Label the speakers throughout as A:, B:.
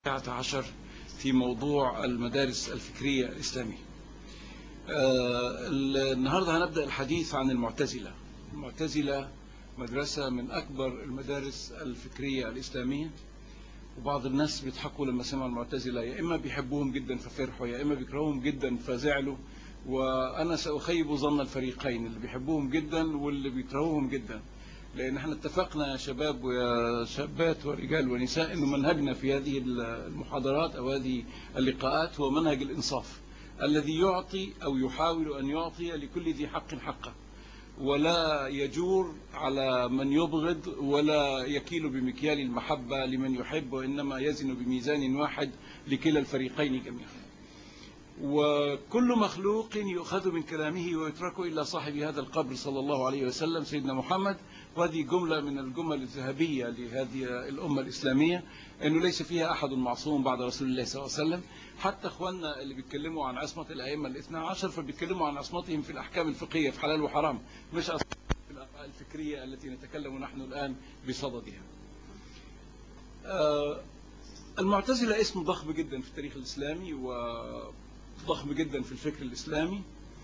A: عشر في موضوع المدارس الفكرية الإسلامية آه، النهاردة هنبدأ الحديث عن المعتزلة المعتزلة مدرسة من أكبر المدارس الفكرية الإسلامية وبعض الناس بيضحكوا لما سمعوا المعتزلة يا إما بيحبوهم جدا ففرحوا يا إما بيكرهوهم جدا فزعلوا وأنا سأخيب ظن الفريقين اللي بيحبوهم جدا واللي بيكرهوهم جدا لأن احنا اتفقنا يا شباب ويا شابات ورجال ونساء أنه منهجنا في هذه المحاضرات أو هذه اللقاءات هو منهج الإنصاف الذي يعطي أو يحاول أن يعطي لكل ذي حق حقه ولا يجور على من يبغض ولا يكيل بمكيال المحبة لمن يحب وإنما يزن بميزان واحد لكلا الفريقين جميعا وكل مخلوق يؤخذ من كلامه ويترك إلا صاحب هذا القبر صلى الله عليه وسلم سيدنا محمد وهذه جملة من الجمل الذهبية لهذه الأمة الإسلامية أنه ليس فيها أحد معصوم بعد رسول الله صلى الله عليه وسلم حتى أخواننا اللي بيتكلموا عن عصمة الأئمة الاثنى عشر فبيتكلموا عن عصمتهم في الأحكام الفقهية في حلال وحرام مش عصمة في الأفعال الفكرية التي نتكلم نحن الآن بصددها آه، المعتزلة اسم ضخم جدا في التاريخ الإسلامي وضخم جدا في الفكر الإسلامي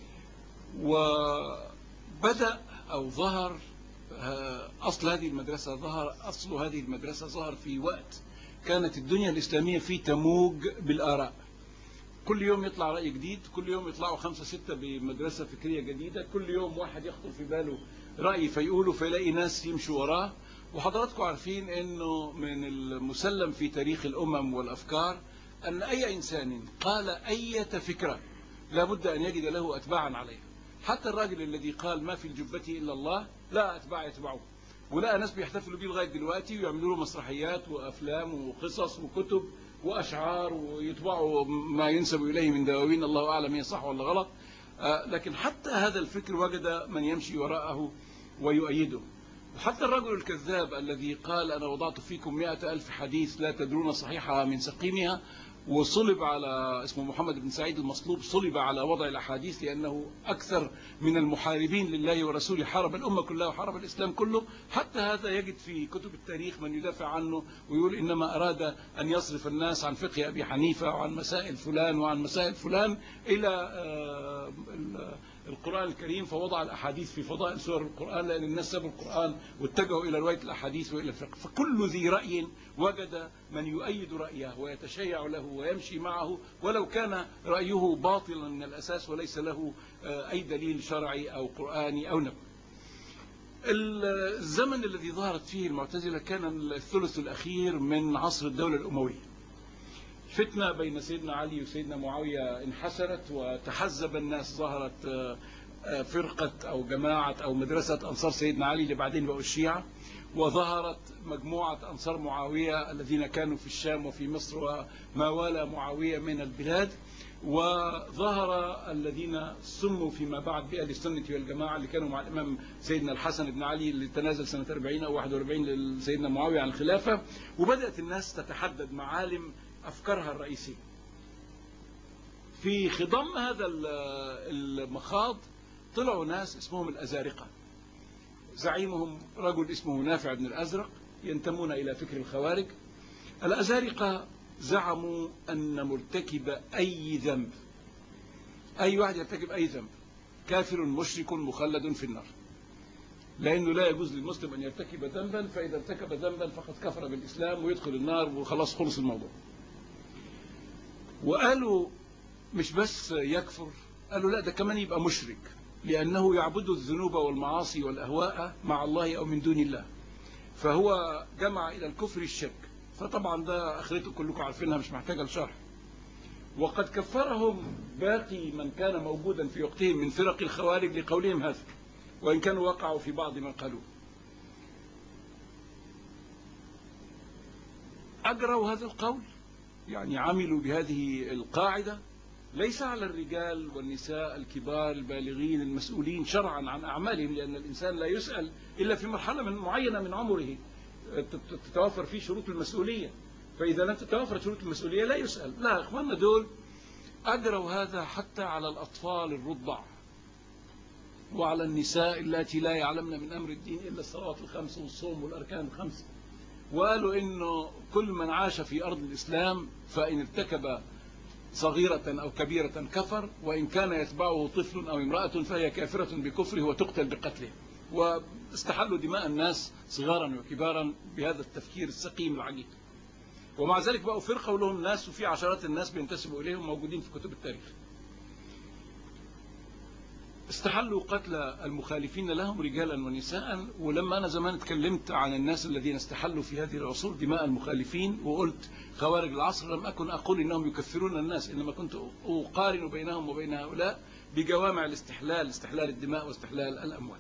A: وبدأ أو ظهر أصل هذه المدرسة ظهر أصل هذه المدرسة ظهر في وقت كانت الدنيا الإسلامية في تموج بالآراء كل يوم يطلع رأي جديد كل يوم يطلعوا خمسة ستة بمدرسة فكرية جديدة كل يوم واحد يخطر في باله رأي فيقوله فيلاقي ناس يمشوا وراه وحضراتكم عارفين أنه من المسلم في تاريخ الأمم والأفكار أن أي إنسان قال أي فكرة لابد أن يجد له أتباعا عليها حتى الراجل الذي قال ما في الجبة إلا الله لا أتباع يتبعوه ولقى ناس بيحتفلوا بيه لغاية دلوقتي ويعملوا له مسرحيات وأفلام وقصص وكتب وأشعار ويطبعوا ما ينسب إليه من دواوين الله أعلم هي صح ولا غلط آه، لكن حتى هذا الفكر وجد من يمشي وراءه ويؤيده وحتى الرجل الكذاب الذي قال أنا وضعت فيكم مئة ألف حديث لا تدرون صحيحها من سقيمها وصلب على اسمه محمد بن سعيد المصلوب صلب على وضع الأحاديث لأنه أكثر من المحاربين لله ورسوله حارب الأمة كلها وحارب الإسلام كله حتى هذا يجد في كتب التاريخ من يدافع عنه ويقول إنما أراد أن يصرف الناس عن فقه أبي حنيفة وعن مسائل فلان وعن مسائل فلان إلى آه، القرآن الكريم فوضع الأحاديث في فضائل سور القرآن لأن الناس سابوا القرآن واتجهوا إلى رواية الأحاديث وإلى الفقه فكل ذي رأي وجد من يؤيد رأيه ويتشيع له ويمشي معه ولو كان رأيه باطلا من الأساس وليس له آه، أي دليل شرعي أو قرآني أو نبوي الزمن الذي ظهرت فيه المعتزلة كان الثلث الأخير من عصر الدولة الأموية فتنة بين سيدنا علي وسيدنا معاوية انحسرت وتحزب الناس ظهرت آه، آه، فرقة أو جماعة أو مدرسة أنصار سيدنا علي اللي بعدين بقوا الشيعة وظهرت مجموعة أنصار معاوية الذين كانوا في الشام وفي مصر وما والى معاوية من البلاد وظهر الذين سموا فيما بعد بأهل السنة والجماعة اللي كانوا مع الإمام سيدنا الحسن بن علي اللي تنازل سنة 40 أو 41 لسيدنا معاوية عن الخلافة وبدأت الناس تتحدد معالم أفكارها الرئيسية في خضم هذا المخاض طلعوا ناس اسمهم الأزارقة زعيمهم رجل اسمه نافع بن الأزرق ينتمون إلى فكر الخوارج الأزارقة زعموا أن مرتكب أي ذنب أي واحد يرتكب أي ذنب كافر مشرك مخلد في النار لأنه لا يجوز للمسلم أن يرتكب ذنبا فإذا ارتكب ذنبا فقد كفر بالإسلام ويدخل النار وخلاص خلص الموضوع وقالوا مش بس يكفر قالوا لا ده كمان يبقى مشرك لأنه يعبد الذنوب والمعاصي والأهواء مع الله أو من دون الله فهو جمع إلى الكفر الشرك فطبعا ده أخرته كلكم عارفينها مش محتاجة لشرح وقد كفرهم باقي من كان موجودا في وقتهم من فرق الخوارج لقولهم هذا وإن كانوا وقعوا في بعض ما قالوه أجروا هذا القول يعني عملوا بهذه القاعدة ليس على الرجال والنساء الكبار البالغين المسؤولين شرعا عن أعمالهم لأن الإنسان لا يسأل إلا في مرحلة من معينة من عمره تتوفر فيه شروط المسؤولية فإذا لم تتوفر شروط المسؤولية لا يسأل لا إخواننا دول أجروا هذا حتى على الأطفال الرضع وعلى النساء التي لا يعلمن من أمر الدين إلا الصلوات الخمس والصوم والأركان الخمسة وقالوا انه كل من عاش في ارض الاسلام فان ارتكب صغيرة أو كبيرة كفر وإن كان يتبعه طفل أو امرأة فهي كافرة بكفره وتقتل بقتله واستحلوا دماء الناس صغارا وكبارا بهذا التفكير السقيم العجيب ومع ذلك بقوا فرقة ولهم ناس وفي عشرات الناس بينتسبوا إليهم موجودين في كتب التاريخ استحلوا قتل المخالفين لهم رجالا ونساء ولما أنا زمان اتكلمت عن الناس الذين استحلوا في هذه العصور دماء المخالفين وقلت خوارج العصر لم أكن أقول إنهم يكفرون الناس إنما كنت أقارن بينهم وبين هؤلاء بجوامع الاستحلال استحلال الدماء واستحلال الأموال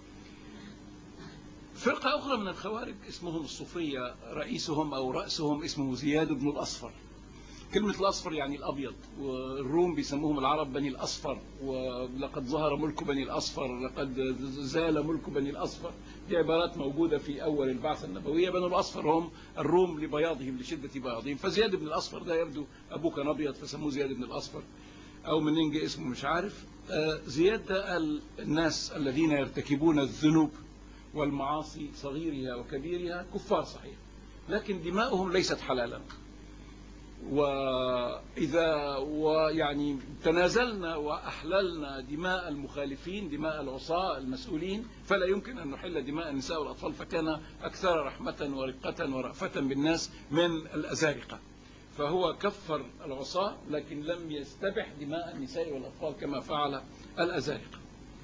A: فرقة أخرى من الخوارج اسمهم الصوفية رئيسهم أو رأسهم اسمه زياد بن الأصفر كلمة الأصفر يعني الأبيض والروم بيسموهم العرب بني الأصفر ولقد ظهر ملك بني الأصفر لقد زال ملك بني الأصفر دي عبارات موجودة في أول البعثة النبوية بنو الأصفر هم الروم لبياضهم لشدة بياضهم فزياد بن الأصفر ده يبدو أبوه كان أبيض فسموه زياد بن الأصفر أو منين جه اسمه مش عارف زياد ده الناس الذين يرتكبون الذنوب والمعاصي صغيرها وكبيرها كفار صحيح لكن دماؤهم ليست حلالا وإذا ويعني تنازلنا وأحللنا دماء المخالفين دماء العصاة المسؤولين فلا يمكن أن نحل دماء النساء والأطفال فكان أكثر رحمة ورقة ورأفة بالناس من الأزارقة فهو كفر العصاة لكن لم يستبح دماء النساء والأطفال كما فعل الأزارقة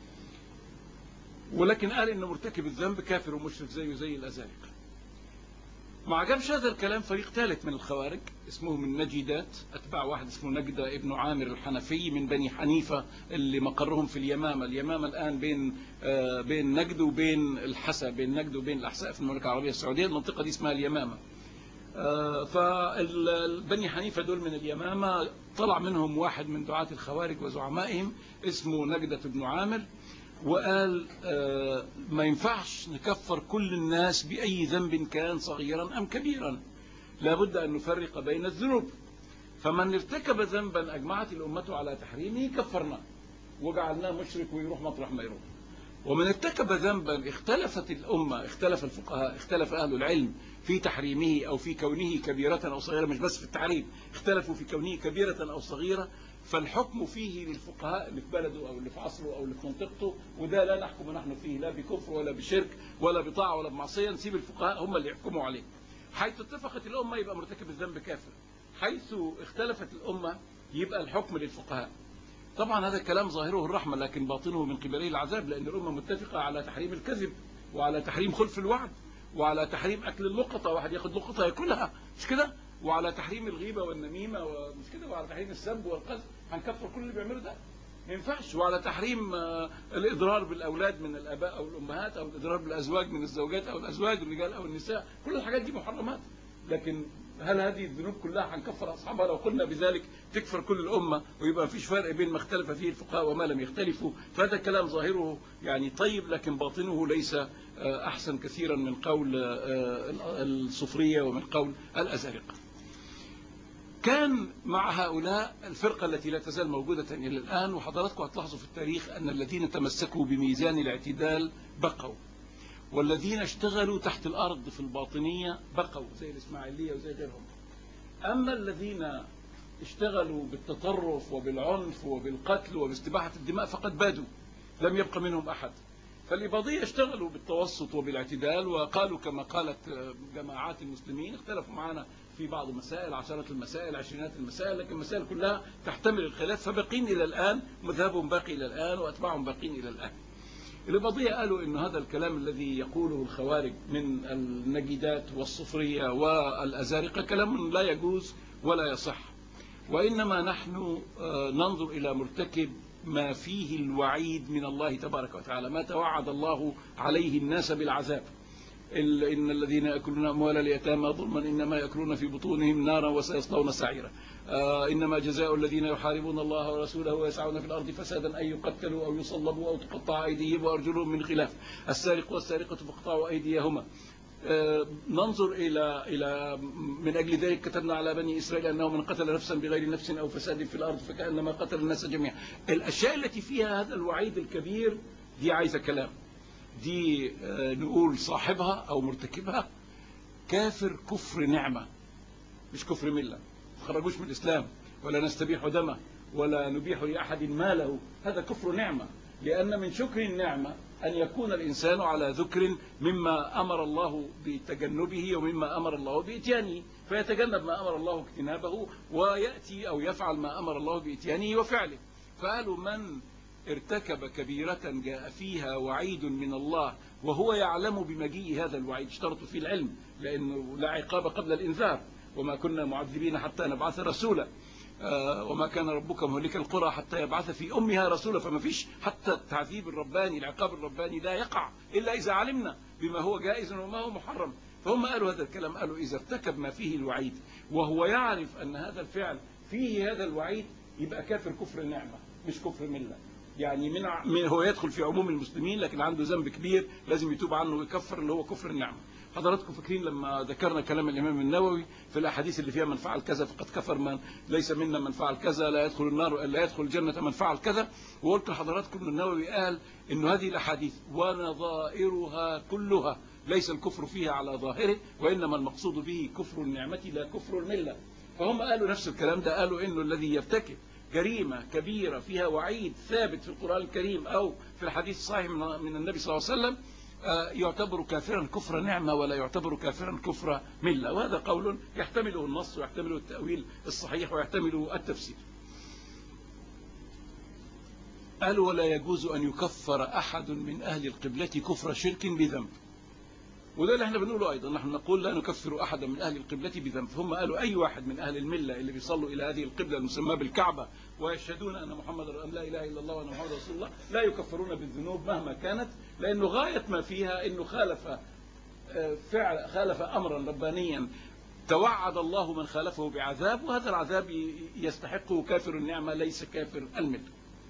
A: ولكن قال إن مرتكب الذنب كافر ومشرك زيه زي الأزارقة ما عجبش هذا الكلام فريق ثالث من الخوارج اسمهم النجدات أتباع واحد اسمه نجدة ابن عامر الحنفي من بني حنيفة اللي مقرهم في اليمامة اليمامة الآن بين آه بين نجد وبين الحسا بين نجد وبين الأحساء في المملكة العربية السعودية المنطقة دي اسمها اليمامة آه فالبني حنيفة دول من اليمامة طلع منهم واحد من دعاة الخوارج وزعمائهم اسمه نجدة بن عامر وقال آه ما ينفعش نكفر كل الناس بأي ذنب كان صغيرا أم كبيرا لابد أن نفرق بين الذنوب فمن ارتكب ذنبا أجمعت الأمة على تحريمه كفرناه وجعلناه مشرك ويروح مطرح ما يروح ومن ارتكب ذنبا اختلفت الأمة اختلف الفقهاء اختلف أهل العلم في تحريمه أو في كونه كبيرة أو صغيرة مش بس في التحريم اختلفوا في كونه كبيرة أو صغيرة فالحكم فيه للفقهاء اللي في بلده أو اللي في عصره أو اللي في منطقته وده لا نحكم نحن فيه لا بكفر ولا بشرك ولا بطاعة ولا بمعصية نسيب الفقهاء هم اللي يحكموا عليه حيث اتفقت الأمة يبقى مرتكب الذنب كافر حيث اختلفت الأمة يبقى الحكم للفقهاء طبعا هذا الكلام ظاهره الرحمة لكن باطنه من قبله العذاب لأن الأمة متفقة على تحريم الكذب وعلى تحريم خلف الوعد وعلى تحريم أكل اللقطة واحد ياخد لقطة ياكلها مش كده وعلى تحريم الغيبة والنميمة ومش كده وعلى تحريم السب والقذف هنكفر كل اللي بيعمله ده ما ينفعش وعلى تحريم الإضرار بالأولاد من الآباء أو الأمهات أو الإضرار بالأزواج من الزوجات أو الأزواج الرجال أو النساء كل الحاجات دي محرمات لكن هل هذه الذنوب كلها هنكفر أصحابها لو قلنا بذلك تكفر كل الأمة ويبقى مفيش فرق بين ما اختلف فيه الفقهاء وما لم يختلفوا فهذا الكلام ظاهره يعني طيب لكن باطنه ليس أحسن كثيرا من قول الصفرية ومن قول الأزارقة كان مع هؤلاء الفرقة التي لا تزال موجودة إلى الآن وحضراتكم هتلاحظوا في التاريخ أن الذين تمسكوا بميزان الاعتدال بقوا والذين اشتغلوا تحت الأرض في الباطنية بقوا زي الإسماعيلية وزي غيرهم أما الذين اشتغلوا بالتطرف وبالعنف وبالقتل وباستباحة الدماء فقد بادوا لم يبق منهم أحد فالإباضية اشتغلوا بالتوسط وبالاعتدال وقالوا كما قالت جماعات المسلمين اختلفوا معنا في بعض المسائل عشرات المسائل عشرينات المسائل لكن المسائل كلها تحتمل الخلاف فباقين إلى الآن مذهبهم باقي إلى الآن وأتباعهم باقين إلى الآن الإباضية قالوا أن هذا الكلام الذي يقوله الخوارج من النجدات والصفرية والأزارقة كلام لا يجوز ولا يصح وإنما نحن ننظر إلى مرتكب ما فيه الوعيد من الله تبارك وتعالى ما توعد الله عليه الناس بالعذاب إن الذين يأكلون أموال اليتامى ظلما إنما يأكلون في بطونهم نارا وسيصلون سعيرا آه إنما جزاء الذين يحاربون الله ورسوله ويسعون في الأرض فسادا أن يقتلوا أو يصلبوا أو تقطع أيديهم وأرجلهم من خلاف السارق والسارقة فاقطعوا أيديهما آه ننظر إلى إلى من أجل ذلك كتبنا على بني إسرائيل أنه من قتل نفسا بغير نفس أو فساد في الأرض فكأنما قتل الناس جميعا الأشياء التي فيها هذا الوعيد الكبير دي عايزة كلام دي نقول صاحبها أو مرتكبها كافر كفر نعمة مش كفر ملة ما خرجوش من الإسلام ولا نستبيح دمه ولا نبيح لأحد ماله هذا كفر نعمة لأن من شكر النعمة أن يكون الإنسان على ذكر مما أمر الله بتجنبه ومما أمر الله بإتيانه فيتجنب ما أمر الله اجتنابه ويأتي أو يفعل ما أمر الله بإتيانه وفعله فقالوا من ارتكب كبيرة جاء فيها وعيد من الله وهو يعلم بمجيء هذا الوعيد اشترطوا فيه العلم لأنه لا عقاب قبل الإنذار وما كنا معذبين حتى نبعث رسولا آه، وما كان ربك مهلك القرى حتى يبعث في أمها رسولا فما فيش حتى التعذيب الرباني العقاب الرباني لا يقع إلا إذا علمنا بما هو جائز وما هو محرم فهم قالوا هذا الكلام قالوا إذا ارتكب ما فيه الوعيد وهو يعرف أن هذا الفعل فيه هذا الوعيد يبقى كافر كفر النعمة مش كفر ملة يعني من, من هو يدخل في عموم المسلمين لكن عنده ذنب كبير لازم يتوب عنه ويكفر اللي هو كفر النعمة حضراتكم فاكرين لما ذكرنا كلام الإمام النووي في الأحاديث اللي فيها من فعل كذا فقد كفر من ليس منا من فعل كذا لا يدخل النار لا يدخل الجنة من فعل كذا وقلت لحضراتكم النووي قال إن هذه الأحاديث ونظائرها كلها ليس الكفر فيها على ظاهره وإنما المقصود به كفر النعمة لا كفر الملة فهم قالوا نفس الكلام ده قالوا إنه الذي يرتكب جريمة كبيرة فيها وعيد ثابت في القرآن الكريم أو في الحديث الصحيح من النبي صلى الله عليه وسلم يعتبر كافرا كفر نعمة ولا يعتبر كافرا كفر ملة وهذا قول يحتمله النص ويحتمله التأويل الصحيح ويحتمله التفسير قالوا ولا يجوز أن يكفر أحد من أهل القبلة كفر شرك بذنب وده اللي احنا بنقوله أيضا نحن نقول لا نكفر أحدا من أهل القبلة بذنب هم قالوا أي واحد من أهل الملة اللي بيصلوا إلى هذه القبلة المسمى بالكعبة ويشهدون أن محمد أن لا إله إلا الله وأن محمد رسول الله لا يكفرون بالذنوب مهما كانت لأنه غاية ما فيها أنه خالف فعل خالف أمرا ربانيا توعد الله من خالفه بعذاب وهذا العذاب يستحقه كافر النعمة ليس كافر الملة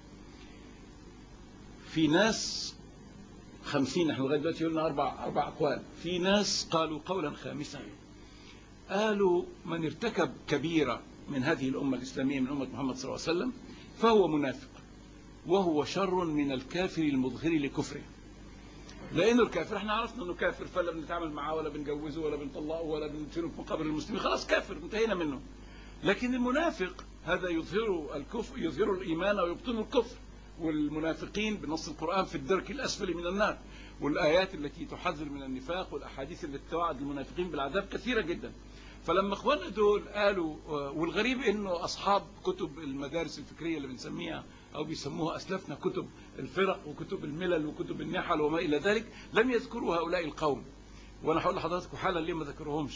A: في ناس خمسين نحن لغاية دلوقتي قلنا أربع, أربع أقوال في ناس قالوا قولا خامسا قالوا من ارتكب كبيرة من هذه الأمة الإسلامية من أمة محمد صلى الله عليه وسلم فهو منافق وهو شر من الكافر المظهر لكفره لأنه الكافر احنا عرفنا أنه كافر فلا بنتعامل معاه ولا بنجوزه ولا بنطلقه ولا بنشيله في مقابل المسلمين خلاص كافر انتهينا منه لكن المنافق هذا يظهر الكفر يظهر الإيمان ويبطن الكفر والمنافقين بنص القرآن في الدرك الأسفل من النار والآيات التي تحذر من النفاق والأحاديث التي توعد المنافقين بالعذاب كثيرة جدا فلما اخواننا دول قالوا والغريب انه اصحاب كتب المدارس الفكريه اللي بنسميها او بيسموها اسلافنا كتب الفرق وكتب الملل وكتب النحل وما الى ذلك لم يذكروا هؤلاء القوم وانا هقول لحضراتكم حالا ليه ما ذكرهمش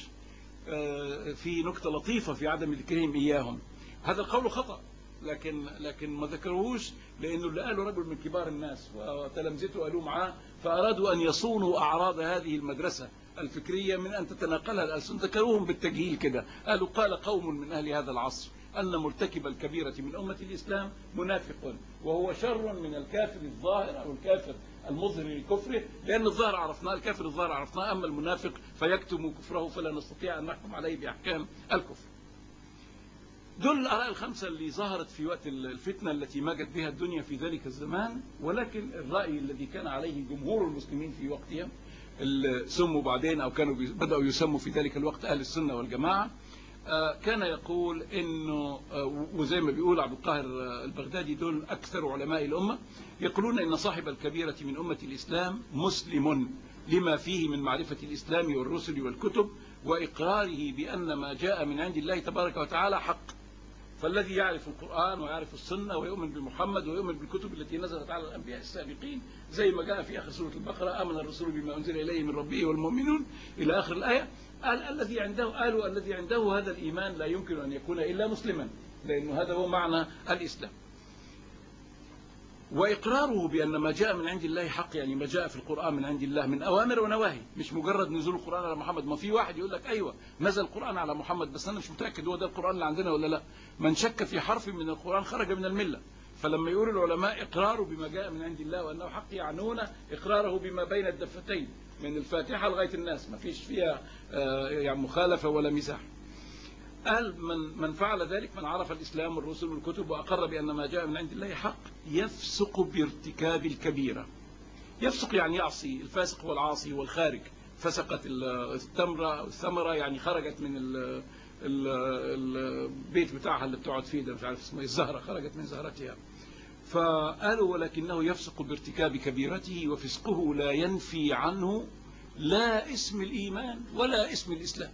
A: في نكته لطيفه في عدم ذكرهم اياهم هذا القول خطا لكن لكن ما ذكروهوش لانه اللي قاله رجل من كبار الناس وتلامذته قالوا معاه فارادوا ان يصونوا اعراض هذه المدرسه الفكريه من ان تتناقلها الالسن ذكروهم بالتجهيل كده قالوا قال قوم من اهل هذا العصر ان مرتكب الكبيره من امه الاسلام منافق وهو شر من الكافر الظاهر او الكافر المظهر لكفره لان الظاهر عرفناه الكافر الظاهر عرفناه اما المنافق فيكتم كفره فلا نستطيع ان نحكم عليه باحكام الكفر دول الآراء الخمسة اللي ظهرت في وقت الفتنة التي ماجت بها الدنيا في ذلك الزمان ولكن الرأي الذي كان عليه جمهور المسلمين في وقتهم اللي سموا بعدين أو كانوا بدأوا يسموا في ذلك الوقت أهل السنة والجماعة كان يقول انه وزي ما بيقول عبد القاهر البغدادي دول اكثر علماء الامه يقولون ان صاحب الكبيره من امه الاسلام مسلم لما فيه من معرفه الاسلام والرسل والكتب واقراره بان ما جاء من عند الله تبارك وتعالى حق فالذي يعرف القرآن ويعرف السنة ويؤمن بمحمد ويؤمن بالكتب التي نزلت على الأنبياء السابقين زي ما جاء في آخر سورة البقرة آمن الرسول بما أنزل إليه من ربه والمؤمنون إلى آخر الآية قال الذي عنده قالوا الذي عنده هذا الإيمان لا يمكن أن يكون إلا مسلما لأنه هذا هو معنى الإسلام وإقراره بأن ما جاء من عند الله حق يعني ما جاء في القرآن من عند الله من أوامر ونواهي مش مجرد نزول القرآن على محمد ما في واحد يقول لك أيوة نزل القرآن على محمد بس أنا مش متأكد هو ده القرآن اللي عندنا ولا لا من شك في حرف من القرآن خرج من الملة فلما يقول العلماء إقراره بما جاء من عند الله وأنه حق يعنون إقراره بما بين الدفتين من الفاتحة لغاية الناس ما فيش فيها يعني مخالفة ولا مزاح قال من من فعل ذلك من عرف الإسلام والرسل والكتب وأقر بأن ما جاء من عند الله حق يفسق بارتكاب الكبيرة يفسق يعني يعصي الفاسق هو العاصي والخارج فسقت التمرة أو الثمرة يعني خرجت من ال البيت بتاعها اللي بتقعد فيه ده مش عارف اسمه ايه الزهرة خرجت من زهرتها فقالوا ولكنه يفسق بارتكاب كبيرته وفسقه لا ينفي عنه لا اسم الإيمان ولا اسم الإسلام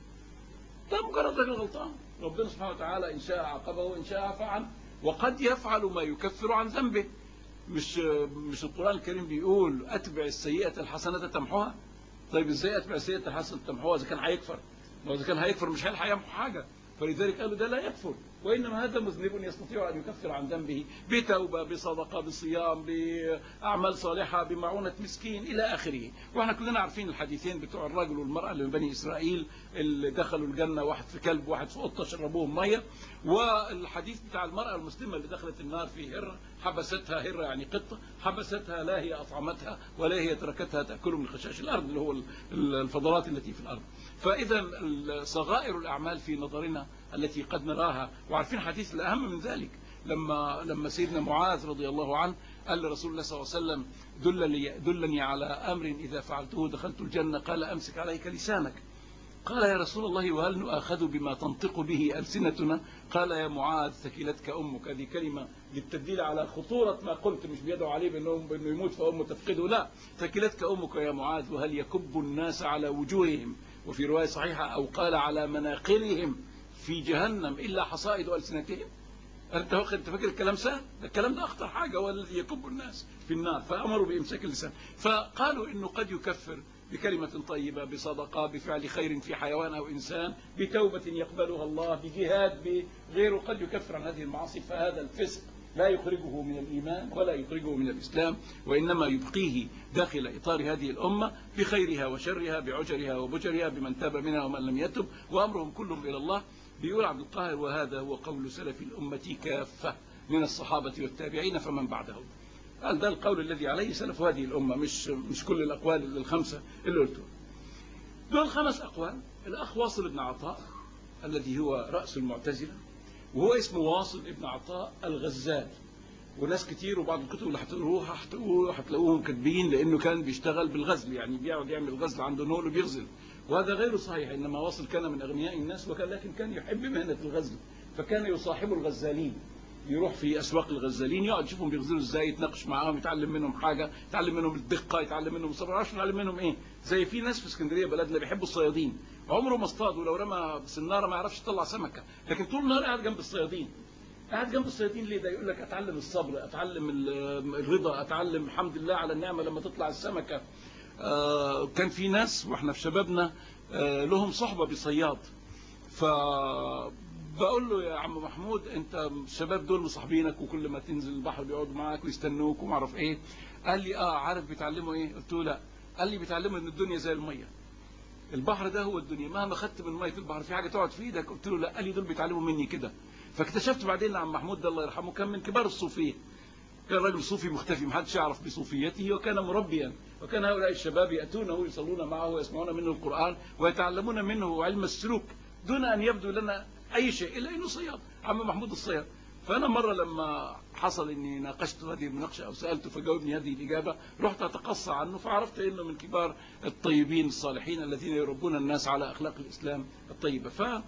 A: ده مجرد راجل غلطان ربنا سبحانه وتعالى إن شاء عاقبه وإن شاء عفى عنه وقد يفعل ما يكفر عن ذنبه مش مش القرآن الكريم بيقول أتبع السيئة الحسنة تمحوها طيب ازاي أتبع السيئة الحسنة تمحوها إذا كان هيكفر ما إذا كان هيكفر مش هيلحق يمحو حاجة فلذلك قالوا ده لا يكفر وإنما هذا مذنب يستطيع أن يكفر عن ذنبه بتوبة بصدقة بصيام بأعمال صالحة بمعونة مسكين إلى آخره وإحنا كلنا عارفين الحديثين بتوع الرجل والمرأة اللي من بني إسرائيل اللي دخلوا الجنة واحد في كلب واحد في قطة شربوهم مية والحديث بتاع المرأة المسلمة اللي دخلت النار في هرة حبستها هرة يعني قطة حبستها لا هي أطعمتها ولا هي تركتها تأكل من خشاش الأرض اللي هو الفضلات التي في الأرض فإذا صغائر الأعمال في نظرنا التي قد نراها وعارفين حديث الأهم من ذلك لما لما سيدنا معاذ رضي الله عنه قال لرسول الله صلى الله عليه وسلم دلني, دلني على أمر إذا فعلته دخلت الجنة قال أمسك عليك لسانك قال يا رسول الله وهل نؤاخذ بما تنطق به ألسنتنا قال يا معاذ ثكلتك أمك هذه كلمة للتدليل على خطورة ما قلت مش بيدعو عليه بأنه, بأنه يموت فأمه تفقده لا ثكلتك أمك يا معاذ وهل يكب الناس على وجوههم وفي رواية صحيحة أو قال على مناقرهم في جهنم إلا حصائد ألسنتهم أنت أنت فاكر الكلام سهل الكلام ده أخطر حاجة هو الذي يكب الناس في النار فأمروا بإمساك اللسان فقالوا إنه قد يكفر بكلمة طيبة بصدقة بفعل خير في حيوان أو إنسان بتوبة يقبلها الله بجهاد بغيره قد يكفر عن هذه المعاصي فهذا الفسق لا يخرجه من الإيمان ولا يخرجه من الإسلام وإنما يبقيه داخل إطار هذه الأمة بخيرها وشرها بعجرها وبجرها بمن تاب منها ومن لم يتب وأمرهم كلهم إلى الله بيقول عبد القاهر وهذا هو قول سلف الأمة كافة من الصحابة والتابعين فمن بعدهم قال ده القول الذي عليه سلف هذه الأمة مش مش كل الأقوال الخمسة اللي قلتها دول خمس أقوال الأخ واصل بن عطاء الذي هو رأس المعتزلة وهو اسمه واصل ابن عطاء الغزال وناس كتير وبعض الكتب اللي هتقروها هتلاقوهم كاتبين لانه كان بيشتغل بالغزل يعني بيقعد يعمل غزل عنده نول وبيغزل وهذا غير صحيح انما واصل كان من اغنياء الناس وكان لكن كان يحب مهنه الغزل فكان يصاحب الغزالين يروح في اسواق الغزالين يقعد يشوفهم بيغزلوا ازاي يتناقش معاهم يتعلم منهم حاجه يتعلم منهم الدقه يتعلم منهم الصبر عشان يتعلم منهم ايه زي في ناس في اسكندريه بلدنا بيحبوا الصيادين عمره ما اصطاد ولو رمى بسناره ما يعرفش يطلع سمكه لكن طول النهار قاعد جنب الصيادين قاعد جنب الصيادين ليه ده يقول لك اتعلم الصبر اتعلم الرضا اتعلم الحمد لله على النعمه لما تطلع السمكه آه كان في ناس واحنا في شبابنا آه لهم صحبه بصياد ف بقول له يا عم محمود انت الشباب دول مصاحبينك وكل ما تنزل البحر بيقعدوا معاك ويستنوك وما اعرف ايه قال لي اه عارف بيتعلموا ايه قلت له لا قال لي بيتعلموا ان الدنيا زي الميه البحر ده هو الدنيا مهما خدت من ميه البحر في حاجه تقعد في ايدك قلت له لا قال لي دول بيتعلموا مني كده فاكتشفت بعدين عم محمود ده الله يرحمه كان من كبار الصوفيه كان راجل صوفي مختفي ما حدش يعرف بصوفيته وكان مربيا وكان هؤلاء الشباب ياتونه يصلون معه ويسمعون منه القران ويتعلمون منه علم السلوك دون ان يبدو لنا اي شيء الا انه صياد عم محمود الصياد فانا مره لما حصل اني ناقشت هذه المناقشه او سالته فجاوبني هذه الاجابه رحت اتقصى عنه فعرفت انه من كبار الطيبين الصالحين الذين يربون الناس على اخلاق الاسلام الطيبه ف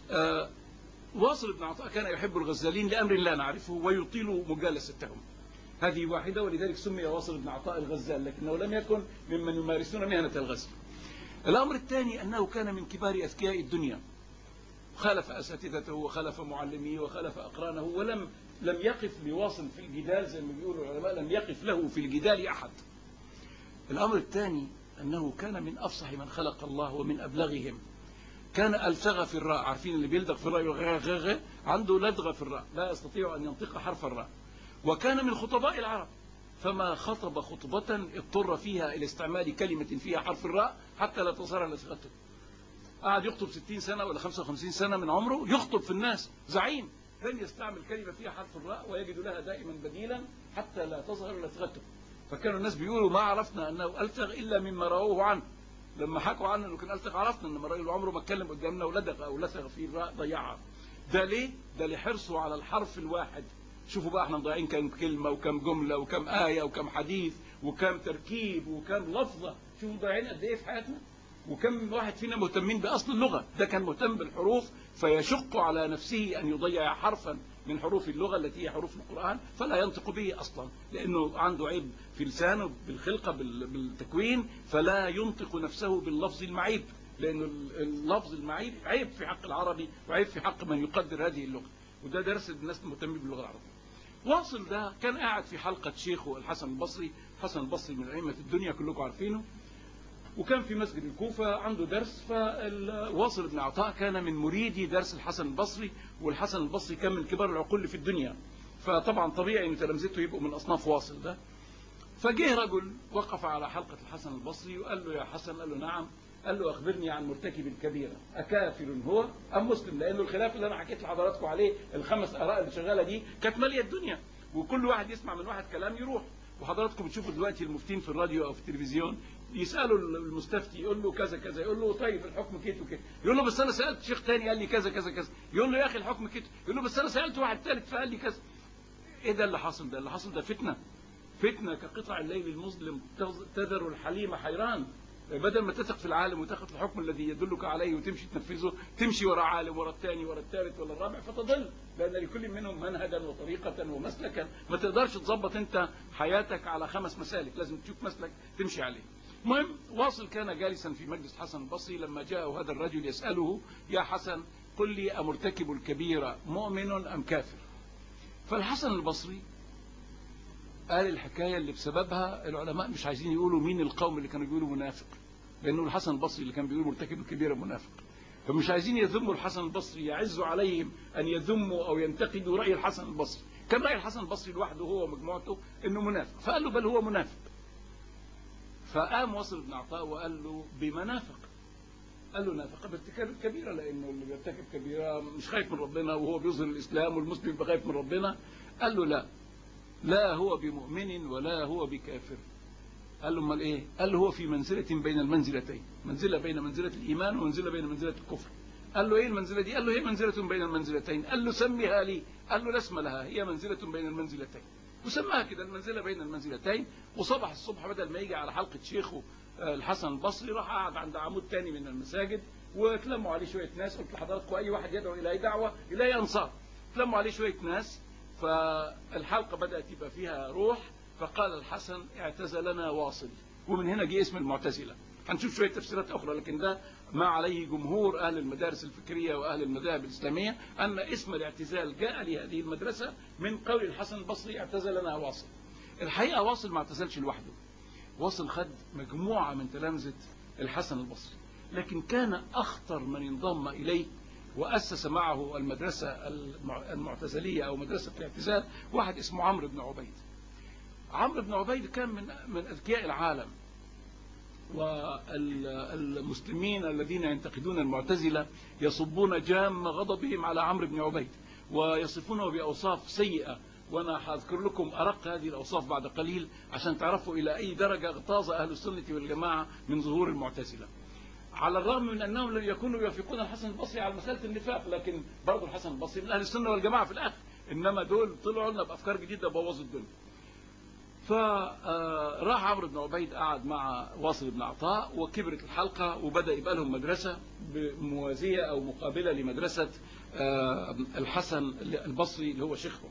A: واصل بن عطاء كان يحب الغزالين لامر لا نعرفه ويطيل مجالستهم هذه واحده ولذلك سمي واصل بن عطاء الغزال لكنه لم يكن ممن يمارسون مهنه الغزل الامر الثاني انه كان من كبار اذكياء الدنيا خالف اساتذته وخالف معلميه وخالف اقرانه ولم لم يقف لواصل في الجدال زي ما بيقولوا العلماء لم يقف له في الجدال احد الامر الثاني انه كان من افصح من خلق الله ومن ابلغهم كان ألتغى في الراء عارفين اللي بيلدغ في الراء غغغ عنده لدغة في الراء لا يستطيع أن ينطق حرف الراء وكان من خطباء العرب فما خطب خطبة اضطر فيها إلى استعمال كلمة فيها حرف الراء حتى لا تصار لثغته قعد يخطب 60 سنة ولا 55 سنة من عمره يخطب في الناس زعيم لن يستعمل كلمة فيها حرف الراء ويجد لها دائما بديلا حتى لا تظهر لثغته فكانوا الناس بيقولوا ما عرفنا أنه ألتغ إلا مما رووه عنه لما حكوا عنه انه كان التق عرفنا ان الراجل عمره ما اتكلم قدامنا ولدغ او لثغ في الراء ضيعها ده ليه؟ ده لحرصه على الحرف الواحد شوفوا بقى احنا مضيعين كم كلمه وكم جمله وكم ايه وكم حديث وكم تركيب وكم لفظه شوفوا مضيعين قد ايه في حياتنا وكم واحد فينا مهتمين بأصل اللغة ده كان مهتم بالحروف فيشق على نفسه أن يضيع حرفا من حروف اللغة التي هي حروف القرآن فلا ينطق به أصلا لأنه عنده عيب في لسانه بالخلقة بال- بالتكوين فلا ينطق نفسه باللفظ المعيب لأن اللفظ المعيب عيب في حق العربي وعيب في حق من يقدر هذه اللغة وده درس الناس المهتمين باللغة العربية واصل ده كان قاعد في حلقة شيخه الحسن البصري الحسن البصري من أئمة الدنيا كلكم عارفينه وكان في مسجد الكوفة عنده درس فواصل بن عطاء كان من مريدي درس الحسن البصري والحسن البصري كان من كبار العقول اللي في الدنيا فطبعا طبيعي ان تلامذته يبقوا من اصناف واصل ده فجه رجل وقف على حلقة الحسن البصري وقال له يا حسن قال له نعم قال له أخبرني عن مرتكب الكبيرة أكافر هو أم مسلم لأنه الخلاف اللي أنا حكيت لحضراتكم عليه الخمس آراء اللي شغالة دي كانت مالية الدنيا وكل واحد يسمع من واحد كلام يروح وحضراتكم بتشوفوا دلوقتي المفتين في الراديو أو في التلفزيون يسألوا المستفتي يقول له كذا كذا يقول له طيب الحكم كده وكده يقول له بس أنا سألت شيخ تاني قال لي كذا كذا كذا يقول له يا أخي الحكم كده يقول له بس أنا سألت واحد ثالث فقال لي كذا إيه ده اللي حصل ده اللي حصل ده فتنة فتنة كقطع الليل المظلم تذر الحليم حيران بدل ما تثق في العالم وتاخذ الحكم الذي يدلك عليه وتمشي تنفذه تمشي وراء عالم وراء الثاني وراء الثالث ولا الرابع فتضل لان لكل منهم منهجا وطريقه ومسلكا ما تقدرش تظبط انت حياتك على خمس مسالك لازم تشوف مسلك تمشي عليه المهم واصل كان جالسا في مجلس حسن البصري لما جاءه هذا الرجل يساله يا حسن قل لي امرتكب الكبيره مؤمن ام كافر فالحسن البصري قال الحكاية اللي بسببها العلماء مش عايزين يقولوا مين القوم اللي كانوا بيقولوا منافق لأنه الحسن البصري اللي كان بيقول مرتكب الكبيرة منافق فمش عايزين يذموا الحسن البصري يعز عليهم أن يذموا أو ينتقدوا رأي الحسن البصري كان رأي الحسن البصري لوحده هو ومجموعته أنه منافق فقال له بل هو منافق فقام وصل بن عطاء وقال له بمنافق قال له نافق بارتكاب الكبيرة لأنه اللي بيرتكب كبيرة مش خايف من ربنا وهو بيظهر الإسلام والمسلم يبقى خايف من ربنا قال له لا لا هو بمؤمن ولا هو بكافر قال له امال ايه قال له هو في منزلة بين المنزلتين منزلة بين منزلة الإيمان ومنزلة بين منزلة الكفر قال له ايه المنزلة دي قال له هي منزلة بين المنزلتين قال له سميها لي قال له لا اسم لها هي منزلة بين المنزلتين وسماها كده المنزلة بين المنزلتين وصبح الصبح بدل ما يجي على حلقة شيخه الحسن البصري راح قعد عند عمود تاني من المساجد وتلموا عليه شوية ناس قلت لحضراتكم أي واحد يدعو إلى أي دعوة إلى أنصار تلموا عليه شوية ناس فالحلقة بدأت يبقى فيها روح فقال الحسن اعتزلنا واصل ومن هنا جه اسم المعتزلة هنشوف شوية تفسيرات أخرى لكن ده ما عليه جمهور أهل المدارس الفكرية وأهل المذاهب الإسلامية أن اسم الاعتزال جاء لهذه المدرسة من قول الحسن البصري اعتزلنا واصل الحقيقة واصل ما اعتزلش لوحده واصل خد مجموعة من تلامذة الحسن البصري لكن كان أخطر من انضم إليه وأسس معه المدرسة المعتزلية أو مدرسة الاعتزال واحد اسمه عمرو بن عبيد عمرو بن عبيد كان من من أذكياء العالم والمسلمين الذين ينتقدون المعتزلة يصبون جام غضبهم على عمرو بن عبيد ويصفونه بأوصاف سيئة وأنا هذكر لكم أرق هذه الأوصاف بعد قليل عشان تعرفوا إلى أي درجة اغتاظ أهل السنة والجماعة من ظهور المعتزلة على الرغم من أنهم لم يكونوا يوافقون الحسن البصري على مسألة النفاق لكن برضه الحسن البصري من أهل السنة والجماعة في الآخر إنما دول طلعوا لنا بأفكار جديدة بوظوا الدنيا فراح عمرو بن عبيد قعد مع واصل بن عطاء وكبرت الحلقة وبدأ يبقى لهم مدرسة موازية أو مقابلة لمدرسة الحسن البصري اللي هو شيخهم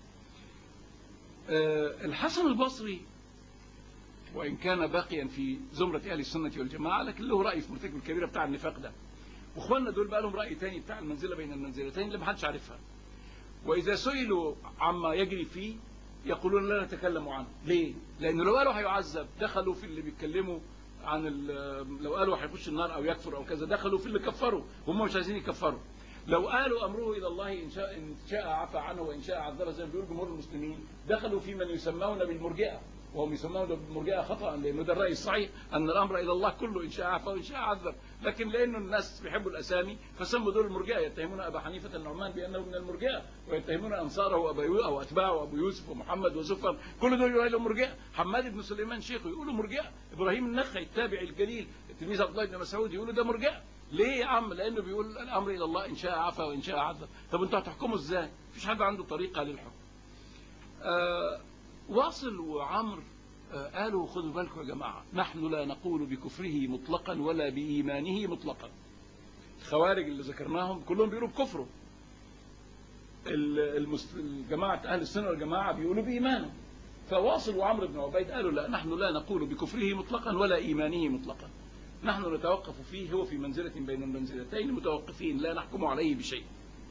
A: الحسن البصري وإن كان باقيا في زمرة أهل السنة والجماعة لكن له رأي في مرتكب الكبيرة بتاع النفاق ده واخواننا دول بقى لهم رأي تاني بتاع المنزلة بين المنزلتين اللي محدش عارفها وإذا سئلوا عما يجري فيه يقولون لا نتكلم عنه ليه؟ لأنه لو قالوا هيعذب دخلوا في اللي بيتكلموا عن لو قالوا هيخش النار أو يكفر أو كذا دخلوا في اللي كفروا هم مش عايزين يكفروا لو قالوا أمره إلى الله إن شاء, إن شاء عفى عنه وإن شاء عذبه زي ما بيقول جمهور المسلمين دخلوا في من يسمون بالمرجئة وهم يسمون بالمرجئة خطأ لأنه ده الرأي الصحيح أن الأمر إلى الله كله إن شاء عفى وإن شاء عذب لكن لأنه الناس بيحبوا الأسامي فسموا دول المرجئة يتهمون أبا حنيفة النعمان بأنه من المرجئة ويتهمون أنصاره أبا أو أتباعه أبو يوسف ومحمد وزفر كل دول يقولوا مرجئة حماد بن سليمان شيخه يقولوا مرجئة إبراهيم النخعي التابعي الجليل تلميذ عبد الله بن مسعود يقولوا ده مرجئة ليه يا عم لأنه بيقول الأمر إلى الله إن شاء عفى وإن شاء عذب طب أنتوا هتحكموا إزاي مفيش حد عنده طريقة للحكم آه واصل وعمر آه، قالوا خذوا بالكم يا جماعة نحن لا نقول بكفره مطلقا ولا بإيمانه مطلقا الخوارج اللي ذكرناهم كلهم بيقولوا بكفره ال- المس- الجماعة أهل السنة والجماعة بيقولوا بإيمانه فواصل وعمرو بن عبيد قالوا لا نحن لا نقول بكفره مطلقا ولا إيمانه مطلقا نحن نتوقف فيه هو في منزلة بين المنزلتين متوقفين لا نحكم عليه بشيء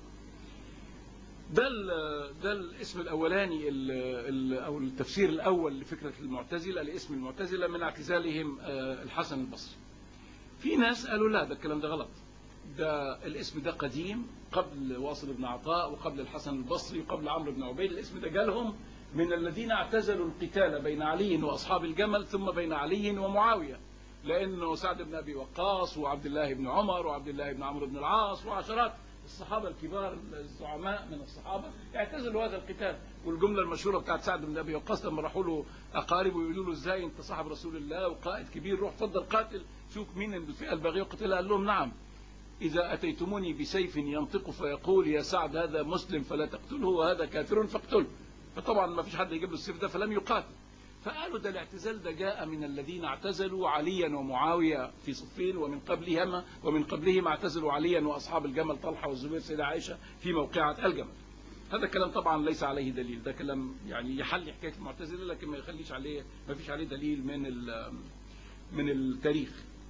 A: ده ال- ده الاسم الاولاني ال- ال- او التفسير الاول لفكره المعتزله لاسم المعتزله من اعتزالهم آه، الحسن البصري. في ناس قالوا لا ده الكلام ده غلط. ده الاسم ده قديم قبل واصل بن عطاء وقبل الحسن البصري وقبل عمرو بن عبيد الاسم ده جالهم من الذين اعتزلوا القتال بين علي واصحاب الجمل ثم بين علي ومعاويه. لانه سعد بن ابي وقاص وعبد الله بن عمر وعبد الله بن عمرو بن العاص وعشرات الصحابه الكبار الزعماء من الصحابه اعتزلوا هذا القتال والجمله المشهوره بتاعت سعد بن ابي وقاص لما راحوا له اقاربه يقولوا له ازاي انت صاحب رسول الله وقائد كبير روح فضل قاتل شوف مين الفئه الباغيه قتلها قال لهم نعم إذا أتيتموني بسيف ينطق فيقول يا سعد هذا مسلم فلا تقتله وهذا كافر فاقتله فطبعا ما فيش حد يجيب له السيف ده فلم يقاتل فقالوا ده الاعتزال ده جاء من الذين اعتزلوا عليا ومعاوية في صفين ومن قبلهما ومن قبلهم اعتزلوا عليا وأصحاب الجمل طلحة والزبير سيدة عائشة في موقعة الجمل هذا كلام طبعا ليس عليه دليل ده كلام يعني يحل حكاية المعتزلة لكن ما يخليش عليه ما فيش عليه دليل من ال- من التاريخ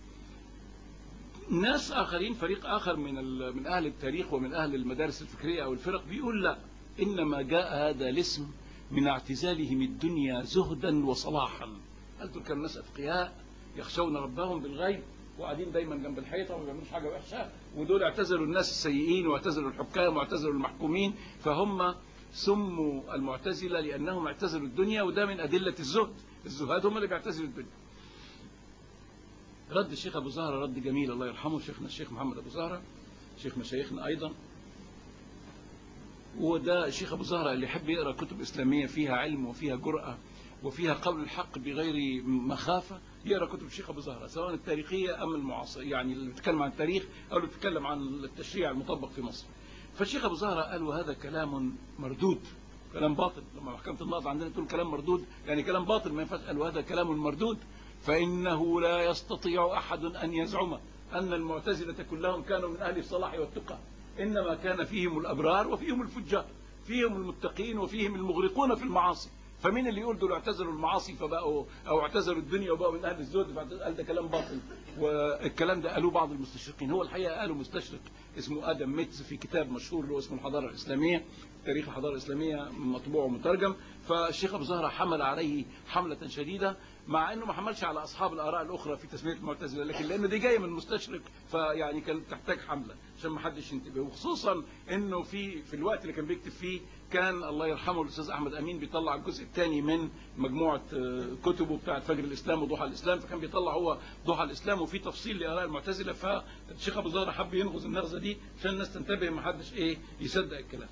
A: ناس آخرين فريق آخر من ال- من أهل التاريخ ومن أهل المدارس الفكرية أو الفرق بيقول لا إنما جاء هذا الاسم من اعتزالهم الدنيا زهدا وصلاحا قال دول كانوا ناس أتقياء يخشون ربهم بالغيب وقاعدين دايما جنب الحيطة وما بيعملوش حاجة وحشة ودول اعتزلوا الناس السيئين واعتزلوا الحكام واعتزلوا المحكومين فهم سموا المعتزلة لأنهم اعتزلوا الدنيا وده من أدلة الزهد الزهاد هم اللي بيعتزلوا الدنيا رد الشيخ أبو زهرة رد جميل الله يرحمه شيخنا الشيخ محمد أبو زهرة شيخ مشايخنا أيضا وده الشيخ أبو زهرة اللي يحب يقرأ كتب إسلامية فيها علم وفيها جرأة وفيها قول الحق بغير مخافة يقرأ كتب الشيخ أبو زهرة سواء التاريخية أم المعاصرة يعني اللي بيتكلم عن التاريخ أو اللي بيتكلم عن التشريع المطبق في مصر فالشيخ أبو زهرة قال وهذا كلام مردود كلام باطل لما محكمة النقض عندنا تقول كلام مردود يعني كلام باطل ما ينفعش قال وهذا كلام مردود فإنه لا يستطيع أحد أن يزعم أن المعتزلة كلهم كانوا من أهل الصلاح والتقى إنما كان فيهم الأبرار وفيهم الفجار فيهم المتقين وفيهم المغرقون في المعاصي فمين اللي يقول دول اعتزلوا المعاصي فبقوا او اعتزلوا الدنيا وبقوا من اهل الزهد قال ده كلام باطل والكلام ده قالوه بعض المستشرقين هو الحقيقه قالوا مستشرق اسمه ادم ميتز في كتاب مشهور له اسمه الحضاره الاسلاميه تاريخ الحضاره الاسلاميه مطبوع ومترجم فالشيخ ابو زهره حمل عليه حمله شديده مع انه ما حملش على اصحاب الاراء الاخرى في تسميه المعتزله لكن لان دي جايه من مستشرق فيعني كانت تحتاج حمله عشان ما حدش ينتبه وخصوصا انه في في الوقت اللي كان بيكتب فيه كان الله يرحمه الاستاذ احمد امين بيطلع الجزء الثاني من مجموعه كتبه بتاعه فجر الاسلام وضحى الاسلام فكان بيطلع هو ضحى الاسلام وفي تفصيل لاراء المعتزله فالشيخ ابو زهره حب ينغز النغزه دي عشان الناس تنتبه ما حدش ايه يصدق الكلام.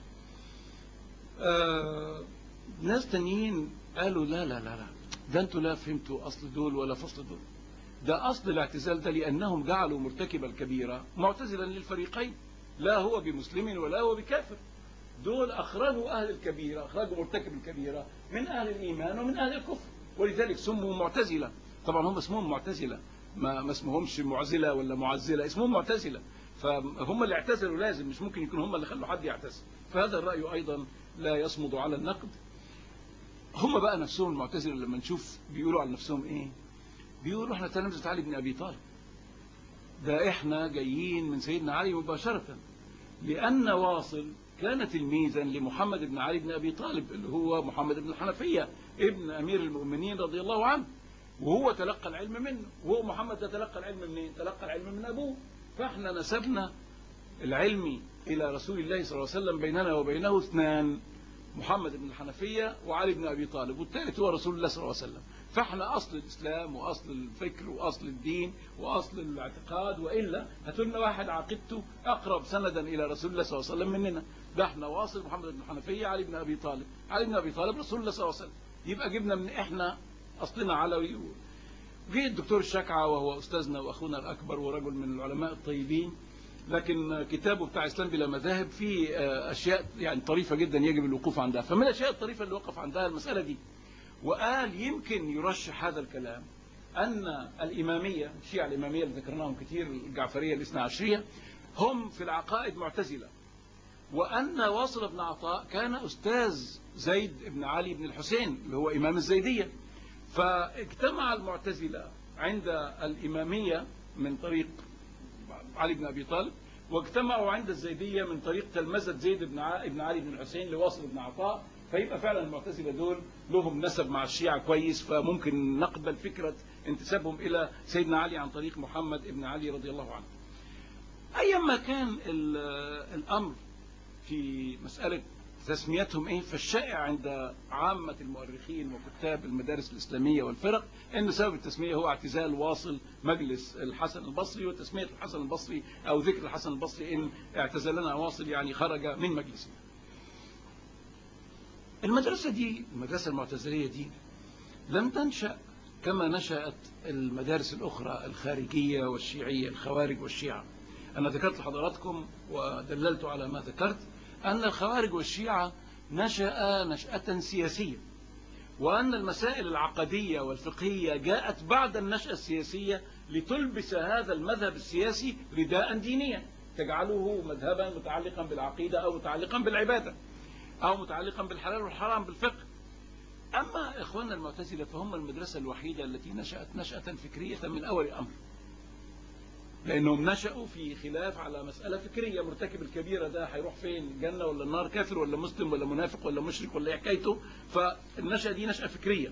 A: آه ناس تانيين قالوا لا لا لا لا ده انتوا لا فهمتوا اصل دول ولا فصل دول. ده اصل الاعتزال ده لانهم جعلوا مرتكب الكبيره معتزلا للفريقين لا هو بمسلم ولا هو بكافر. دول أخرجوا أهل الكبيرة أخرجوا مرتكب الكبيرة من أهل الإيمان ومن أهل الكفر ولذلك سموا معتزلة طبعا هم اسمهم معتزلة ما, ما اسمهمش معزلة ولا معزلة اسمهم معتزلة فهم اللي اعتزلوا لازم مش ممكن يكون هم اللي خلوا حد يعتزل فهذا الرأي أيضا لا يصمد على النقد هم بقى نفسهم المعتزلة لما نشوف بيقولوا على نفسهم ايه بيقولوا احنا تلامذة علي بن أبي طالب ده احنا جايين من سيدنا علي مباشرة لأن واصل كان تلميذا لمحمد بن علي بن أبي طالب اللي هو محمد بن الحنفية ابن أمير المؤمنين رضي الله عنه وهو تلقى العلم منه وهو محمد ده تلقى العلم منين تلقى العلم من أبوه فاحنا نسبنا العلم إلى رسول الله صلى الله عليه وسلم بيننا وبينه اثنان محمد بن الحنفية وعلي بن أبي طالب والثالث هو رسول الله صلى الله عليه وسلم فاحنا أصل الإسلام وأصل الفكر وأصل الدين وأصل الاعتقاد وإلا هاتوا لنا واحد عقيدته أقرب سندا إلى رسول الله صلى الله عليه وسلم مننا ده احنا واصل محمد بن الحنفية علي بن أبي طالب علي بن أبي طالب رسول الله صلى الله عليه وسلم يبقى جبنا من احنا أصلنا علوي جه الدكتور الشكعة وهو أستاذنا وأخونا الأكبر ورجل من العلماء الطيبين لكن كتابه بتاع إسلام بلا مذاهب فيه أشياء يعني طريفة جدا يجب الوقوف عندها فمن الأشياء الطريفة اللي وقف عندها المسألة دي وقال يمكن يرشح هذا الكلام أن الإمامية الشيعة الإمامية اللي ذكرناهم كتير الجعفرية الاثنى عشرية هم في العقائد معتزلة وأن واصل بن عطاء كان أستاذ زيد بن علي بن الحسين اللي هو إمام الزيدية فاجتمع المعتزلة عند الإمامية من طريق علي بن أبي طالب واجتمعوا عند الزيدية من طريق تلمذة زيد بن بن علي بن الحسين لواصل بن عطاء فيبقى فعلا المعتزلة دول لهم نسب مع الشيعة كويس فممكن نقبل فكرة انتسابهم إلى سيدنا علي عن طريق محمد بن علي رضي الله عنه أيما كان الأمر في مسألة تسميتهم ايه فالشائع عند عامة المؤرخين وكتاب المدارس الإسلامية والفرق ان سبب التسمية هو اعتزال واصل مجلس الحسن البصري وتسمية الحسن البصري او ذكر الحسن البصري ان اعتزلنا واصل يعني خرج من مجلسنا المدرسة دي المدرسة المعتزلية دي لم تنشأ كما نشأت المدارس الأخرى الخارجية والشيعية الخوارج والشيعة أنا ذكرت لحضراتكم ودللت على ما ذكرت أن الخوارج والشيعة نشأ نشأة سياسية وأن المسائل العقدية والفقهية جاءت بعد النشأة السياسية لتلبس هذا المذهب السياسي رداء دينيا تجعله مذهبا متعلقا بالعقيدة أو متعلقا بالعبادة أو متعلقا بالحلال والحرام بالفقه أما إخواننا المعتزلة فهم المدرسة الوحيدة التي نشأت نشأة فكرية من أول الأمر لأنهم نشأوا في خلاف على مسألة فكرية مرتكب الكبيرة ده هيروح فين جنة ولا النار كافر ولا مسلم ولا منافق ولا مشرك ولا حكايته فالنشأة دي نشأة فكرية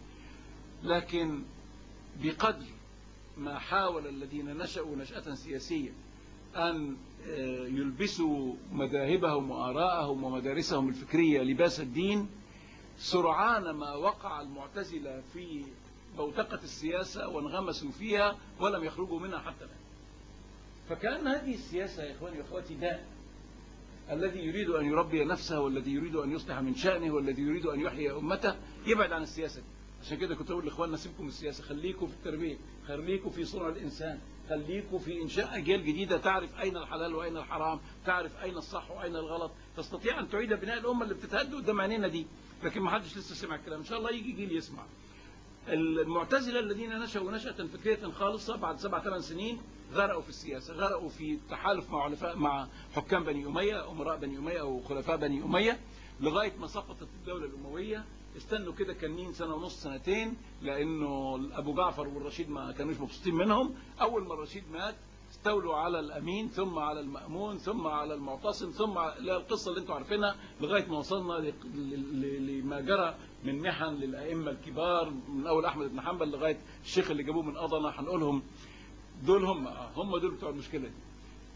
A: لكن بقدر ما حاول الذين نشأوا نشأة سياسية أن يلبسوا مذاهبهم وآراءهم ومدارسهم الفكرية لباس الدين سرعان ما وقع المعتزلة في بوتقة السياسة وانغمسوا فيها ولم يخرجوا منها حتى الآن فكان هذه السياسة يا إخواني وأخواتي داء الذي يريد أن يربي نفسه والذي يريد أن يصلح من شأنه والذي يريد أن يحيي أمته يبعد عن السياسة دي عشان كده كنت أقول لإخواننا سيبكم السياسة خليكم في التربية خليكم في صنع الإنسان خليكم في إنشاء أجيال جديدة تعرف أين الحلال وأين الحرام تعرف أين الصح وأين الغلط تستطيع أن تعيد بناء الأمة اللي بتتهد قدام عينينا دي لكن ما حدش لسه سمع الكلام إن شاء الله يجي جيل يسمع المعتزلة الذين نشأوا نشأة فكرية خالصة بعد سبع ثمان سنين غرقوا في السياسة غرقوا في تحالف مع علفاء مع حكام بني أمية أمراء بني أمية أو خلفاء بني أمية لغاية ما سقطت الدولة الأموية استنوا كده كانين سنة ونص سنتين لأنه أبو جعفر والرشيد ما كانوش مبسوطين منهم أول ما الرشيد مات استولوا على الأمين ثم على المأمون ثم على المعتصم ثم على القصة اللي انتم عارفينها لغاية ما وصلنا لما جرى من محن للأئمة الكبار من أول أحمد بن حنبل لغاية الشيخ اللي جابوه من أضنة هنقولهم دول هم هم دول بتوع المشكلة دي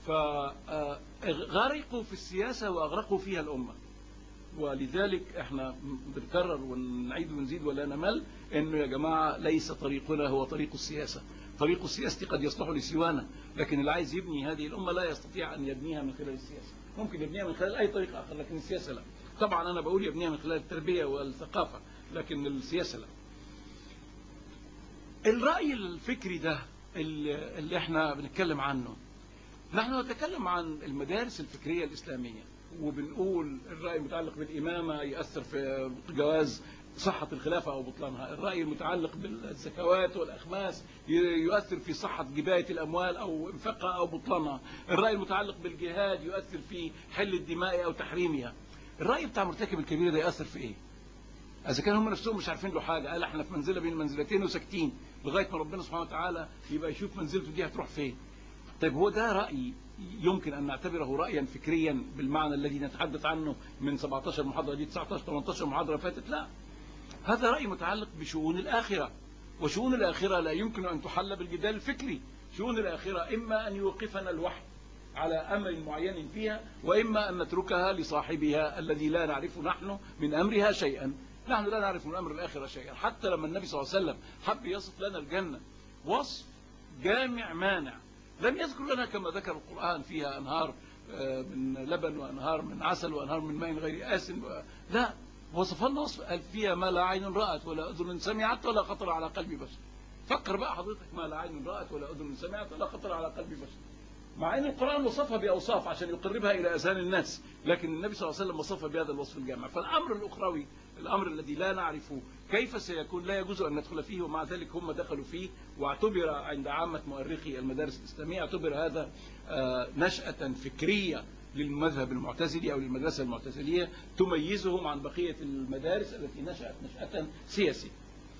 A: فغرقوا في السياسة وأغرقوا فيها الأمة ولذلك احنا بنكرر ونعيد ونزيد ولا نمل انه يا جماعة ليس طريقنا هو طريق السياسة طريق السياسة قد يصلح لسوانا لكن اللي عايز يبني هذه الأمة لا يستطيع أن يبنيها من خلال السياسة ممكن يبنيها من خلال أي طريق آخر لكن السياسة لا طبعا أنا بقول يبنيها من خلال التربية والثقافة لكن السياسة لا الرأي الفكري ده اللي احنا بنتكلم عنه نحن نتكلم عن المدارس الفكرية الإسلامية وبنقول الرأي المتعلق بالإمامة يأثر في جواز صحة الخلافة أو بطلانها الرأي المتعلق بالزكوات والأخماس يؤثر في صحة جباية الأموال أو انفاقها أو بطلانها الرأي المتعلق بالجهاد يؤثر في حل الدماء أو تحريمها الرأي بتاع مرتكب الكبيرة ده يأثر في إيه إذا كان هم نفسهم مش عارفين له حاجة قال احنا في منزلة بين منزلتين وساكتين لغاية ما ربنا سبحانه وتعالى يبقى يشوف منزلته دي هتروح فين طيب هو ده رأي يمكن أن نعتبره رأيا فكريا بالمعنى الذي نتحدث عنه من 17 محاضرة دي 19 18 محاضرة فاتت لا هذا رأي متعلق بشؤون الآخرة وشؤون الآخرة لا يمكن أن تحل بالجدال الفكري شؤون الآخرة إما أن يوقفنا الوحي على أمر معين فيها وإما أن نتركها لصاحبها الذي لا نعرف نحن من أمرها شيئا نحن لا نعرف من أمر الآخرة شيئا حتى لما النبي صلى الله عليه وسلم حب يصف لنا الجنة وصف جامع مانع لم يذكر لنا كما ذكر القرآن فيها أنهار من لبن وأنهار من عسل وأنهار من ماء غير آس لا وصف لنا وصف قال فيها ما لا عين رأت ولا أذن سمعت ولا خطر على قلب بشر فكر بقى حضرتك ما لا عين رأت ولا أذن سمعت ولا خطر على قلب بشر مع ان القرآن وصفها بأوصاف عشان يقربها إلى أذهان الناس لكن النبي صلى الله عليه وسلم وصفها بهذا الوصف الجامع فالأمر الأخروي الأمر الذي لا نعرف كيف سيكون لا يجوز أن ندخل فيه ومع ذلك هم دخلوا فيه واعتبر عند عامة مؤرخي المدارس الإسلامية اعتبر هذا آه، نشأة فكرية للمذهب المعتزلي أو للمدرسة المعتزلية تميزهم عن بقية المدارس التي نشأت نشأة سياسية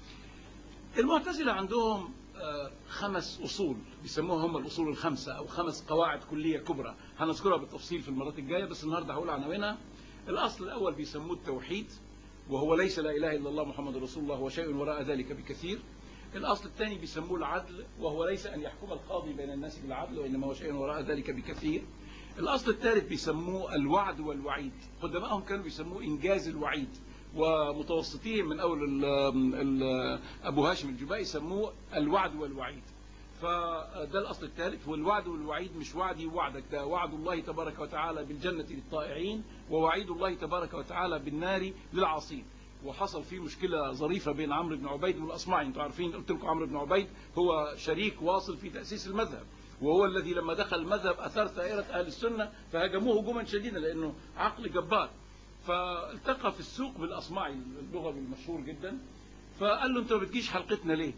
A: المعتزلة عندهم آه، خمس أصول بيسموها هم الأصول الخمسة أو خمس قواعد كلية كبرى هنذكرها بالتفصيل في المرات الجاية بس النهاردة هقول عناوينها الأصل الأول بيسموه التوحيد وهو ليس لا إله إلا الله محمد رسول الله وشيء وراء ذلك بكثير الأصل الثاني بيسموه العدل وهو ليس أن يحكم القاضي بين الناس بالعدل وإنما هو شيء وراء ذلك بكثير الأصل الثالث بيسموه الوعد والوعيد قدمائهم كانوا بيسموه إنجاز الوعيد ومتوسطين من أول ال ال أبو هاشم الجبائي سموه الوعد والوعيد فده الأصل الثالث والوعد والوعيد مش وعدي وعدك ده وعد الله تبارك وتعالى بالجنة للطائعين ووعيد الله تبارك وتعالى بالنار للعاصين وحصل فيه مشكلة ظريفة بين عمرو بن عبيد والأصمعي انتوا عارفين قلت لكم عمرو بن عبيد هو شريك واصل في تأسيس المذهب وهو الذي لما دخل المذهب أثار ثائرة أهل السنة فهجموه هجوما شديدا لأنه عقل جبار فالتقى في السوق بالأصمعي اللغوي المشهور جدا فقال له أنت ما بتجيش حلقتنا ليه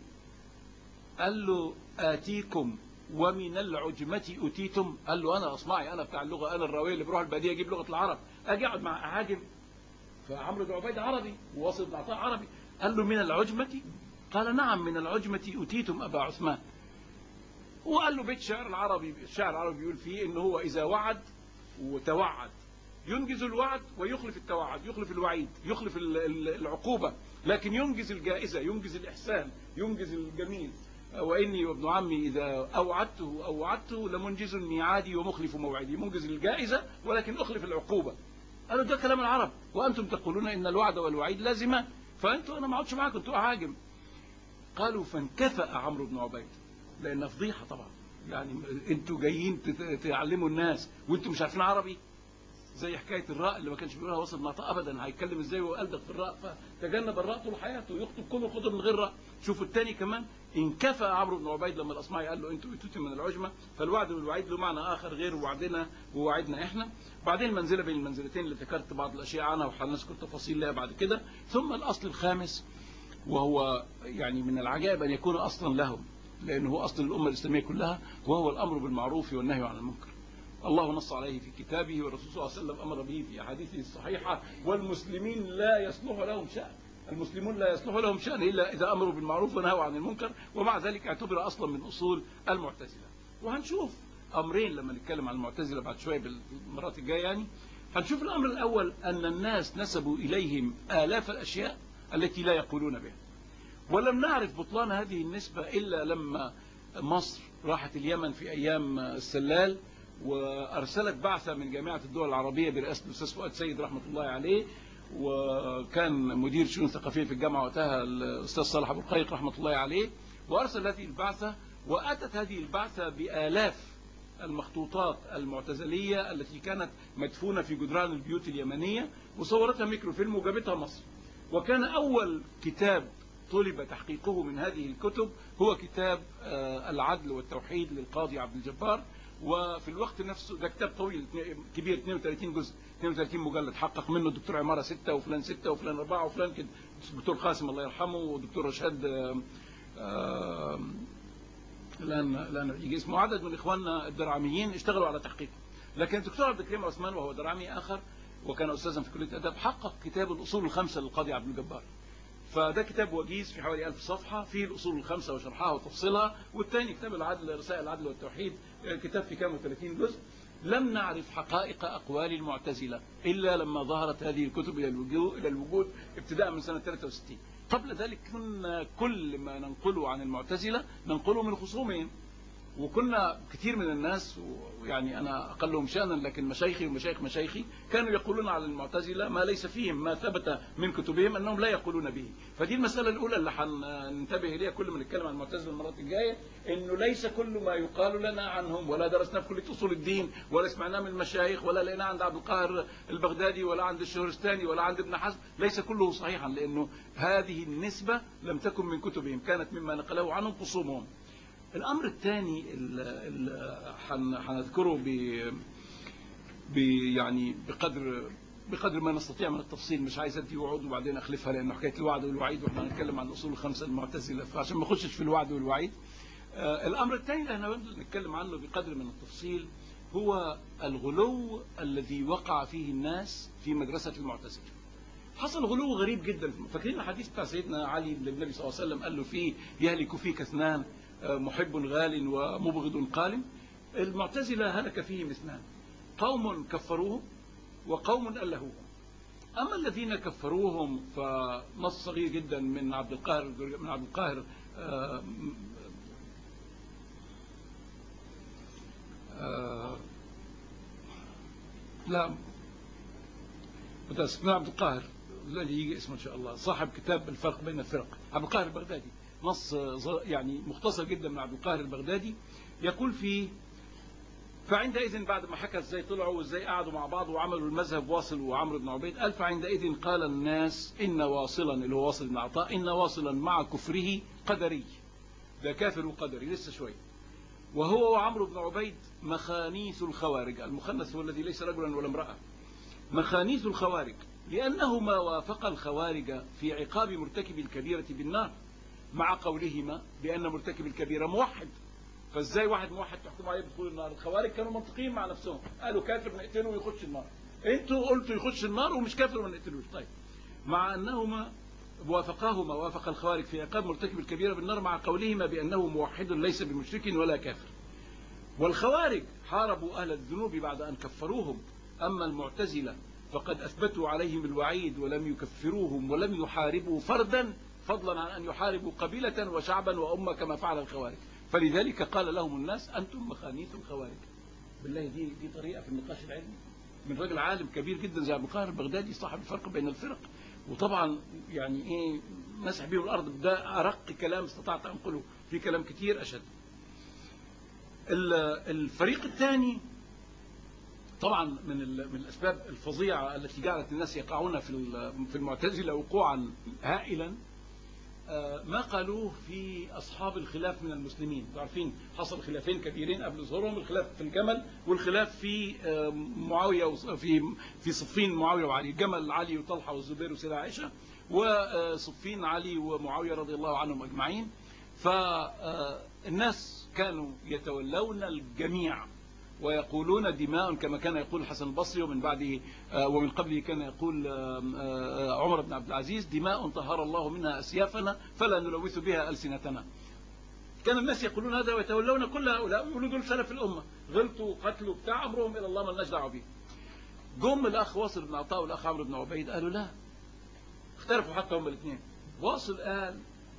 A: قال له آتيكم ومن العجمة أتيتم قال له أنا أصمعي أنا بتاع اللغة أنا الراوي اللي بروح البادية أجيب لغة العرب أجي أقعد مع أعاجم فعمرو بن عبيد عربي وواصل بن عطاء عربي قال له من العجمة قال نعم من العجمة أتيتم أبا عثمان وقال له بيت شعر العربي الشعر العربي بيقول فيه إن هو إذا وعد وتوعد ينجز الوعد ويخلف التوعد يخلف الوعيد يخلف العقوبة لكن ينجز الجائزة ينجز الإحسان ينجز الجميل وإني وابن عمي إذا أوعدته أو وعدته لمنجز ميعادي ومخلف موعدي منجز الجائزة ولكن أخلف العقوبة قالوا ده كلام العرب وأنتم تقولون إن الوعد والوعيد لازمة فأنتم أنا ما عدتش معاكم أنتوا أعاجم قالوا فانكفأ عمرو بن عبيد لأنها فضيحة طبعا يعني أنتوا جايين تعلموا الناس وأنتوا مش عارفين عربي زي حكاية الراء اللي ما كانش بيقولها وصل نطق أبدا هيتكلم إزاي وهو ألدغ في الراء فتجنب الراء طول حياته يخطب كل الخطب من غير راء شوفوا الثاني كمان انكفى عمرو بن عبيد لما الأصمعي قال له أنتوا أتوتي من العجمة فالوعد والوعيد له معنى آخر غير وعدنا ووعدنا إحنا بعدين المنزلة بين المنزلتين اللي ذكرت بعض الأشياء عنها وهنذكر تفاصيل لها بعد كده ثم الأصل الخامس وهو يعني من العجائب أن يكون أصلا لهم لأنه هو أصل الأمة الإسلامية كلها وهو الأمر بالمعروف والنهي عن المنكر الله نص عليه في كتابه والرسول صلى الله عليه وسلم أمر به في أحاديثه الصحيحة والمسلمين لا يصلح لهم شأن المسلمون لا يصلح لهم شأن إلا إذا أمروا بالمعروف ونهوا عن المنكر ومع ذلك اعتبر أصلا من أصول المعتزلة وهنشوف أمرين لما نتكلم عن المعتزلة بعد شوية بالمرات الجاية يعني هنشوف الأمر الأول أن الناس نسبوا إليهم آلاف الأشياء التي لا يقولون بها ولم نعرف بطلان هذه النسبة إلا لما مصر راحت اليمن في أيام السلال وأرسلت بعثة من جامعة الدول العربية برئاسة الأستاذ فؤاد سيد رحمة الله عليه وكان مدير شؤون ثقافية في الجامعة وقتها الأستاذ صالح أبو القيق رحمة الله عليه وأرسل هذه البعثة وأتت هذه البعثة بآلاف المخطوطات المعتزلية التي كانت مدفونة في جدران البيوت اليمنية وصورتها ميكروفيلم وجابتها مصر وكان أول كتاب طلب تحقيقه من هذه الكتب هو كتاب العدل والتوحيد للقاضي عبد الجبار وفي الوقت نفسه ده كتاب طويل كبير 32 جزء 32 مجلد حقق منه الدكتور عمارة ستة وفلان ستة وفلان أربعة وفلان كده الدكتور قاسم الله يرحمه والدكتور رشاد الآن الآن يجي اسمه عدد من إخواننا الدرعميين اشتغلوا على تحقيقه لكن الدكتور عبد الكريم عثمان وهو درعمي آخر وكان أستاذا في كلية الأدب حقق كتاب الأصول الخمسة للقاضي عبد الجبار فده كتاب وجيز في حوالي 1000 صفحة فيه الأصول الخمسة وشرحها وتفصيلها والثاني كتاب العدل رسائل العدل والتوحيد كتاب في كام 30 جزء لم نعرف حقائق أقوال المعتزلة إلا لما ظهرت هذه الكتب إلى الوجود, إلى الوجود ابتداء من سنة 63 قبل ذلك كنا كل ما ننقله عن المعتزلة ننقله من خصومهم وكنا كثير من الناس ويعني أنا أقلهم شأنا لكن مشايخي ومشايخ مشايخي كانوا يقولون على المعتزلة ما ليس فيهم ما ثبت من كتبهم أنهم لا يقولون به فدي المسألة الأولى اللي حننتبه إليها كل ما نتكلم عن المعتزلة المرات الجاية إنه ليس كل ما يقال لنا عنهم ولا درسنا في كلية أصول الدين ولا سمعناه من المشايخ ولا لقيناه عند عبد القاهر البغدادي ولا عند الشهرستاني ولا عند ابن حزم ليس كله صحيحا لأنه هذه النسبة لم تكن من كتبهم كانت مما نقله عنهم خصومهم الأمر الثاني اللي هنذكره ب ب يعني بقدر بقدر ما نستطيع من التفصيل مش عايز ادي وعود وبعدين اخلفها لانه حكايه الوعد والوعيد واحنا هنتكلم عن الاصول الخمسه المعتزله فعشان ما اخشش في الوعد والوعيد آه الامر الثاني اللي احنا نتكلم عنه بقدر من التفصيل هو الغلو الذي وقع فيه الناس في مدرسه المعتزله حصل غلو غريب جدا فاكرين الحديث بتاع سيدنا علي اللي النبي صلى الله عليه وسلم قال له فيه يهلك فيك اثنان محب غال ومبغض قال المعتزله هلك فيهم اثنان قوم كفروهم وقوم ألهوهم أما الذين كفروهم فنص صغير جدا من عبد القاهر من عبد القاهر آآ آآ لا متأسف من عبد القاهر الذي يجي اسمه إن شاء الله صاحب كتاب الفرق بين الفرق عبد القاهر البغدادي نص يعني مختصر جدا من عبد القاهر البغدادي يقول فيه فعندئذ بعد ما حكى ازاي طلعوا وازاي قعدوا مع بعض وعملوا المذهب واصل وعمرو بن عبيد قال فعندئذ قال الناس ان واصلا اللي هو واصل بن عطاء ان واصلا مع كفره قدري ده كافر وقدري لسه شويه وهو وعمرو بن عبيد مخانيث الخوارج المخنث هو الذي ليس رجلا ولا امراه مخانيث الخوارج لانهما وافق الخوارج في عقاب مرتكب الكبيره بالنار مع قولهما بان مرتكب الكبيره موحد فازاي واحد موحد تحكم عليه بدخول النار الخوارج كانوا منطقيين مع نفسهم قالوا كافر نقتله ويخش النار انتوا قلتوا يخش النار ومش كافر وما نقتلوش طيب مع انهما وافقاهما وافق الخوارج في عقاب مرتكب الكبيره بالنار مع قولهما بانه موحد ليس بمشرك ولا كافر والخوارج حاربوا اهل الذنوب بعد ان كفروهم اما المعتزله فقد اثبتوا عليهم الوعيد ولم يكفروهم ولم يحاربوا فردا فضلا عن ان يحاربوا قبيله وشعبا وامه كما فعل الخوارج فلذلك قال لهم الناس أنتم مخانيث الخوارج بالله دي دي طريقة في النقاش العلمي من رجل عالم كبير جدا زي أبو القاهر البغدادي صاحب الفرق بين الفرق وطبعا يعني ايه مسح به الارض ده ارق كلام استطعت انقله في كلام كتير اشد الفريق الثاني طبعا من من الاسباب الفظيعه التي جعلت الناس يقعون في في المعتزله وقوعا هائلا ما قالوه في أصحاب الخلاف من المسلمين عارفين حصل خلافين كبيرين قبل ظهورهم الخلاف في الجمل والخلاف في معاوية في في صفين معاوية وعلي الجمل علي وطلحة والزبير وسيدة عائشة وصفين علي ومعاوية رضي الله عنهم أجمعين فالناس كانوا يتولون الجميع ويقولون دماء كما كان يقول الحسن البصري ومن بعده ومن قبله كان يقول عمر بن عبد العزيز دماء طهر الله منها أسيافنا فلا نلوث بها ألسنتنا كان الناس يقولون هذا ويتولون كل هؤلاء ويقولوا دول سلف الأمة غلطوا قتلوا بتاع أمرهم إلى الله ما لناش دعوه بيه جم الأخ واصل بن عطاء والأخ عمرو بن عبيد قالوا لا اختلفوا حتى هم الاثنين واصل قال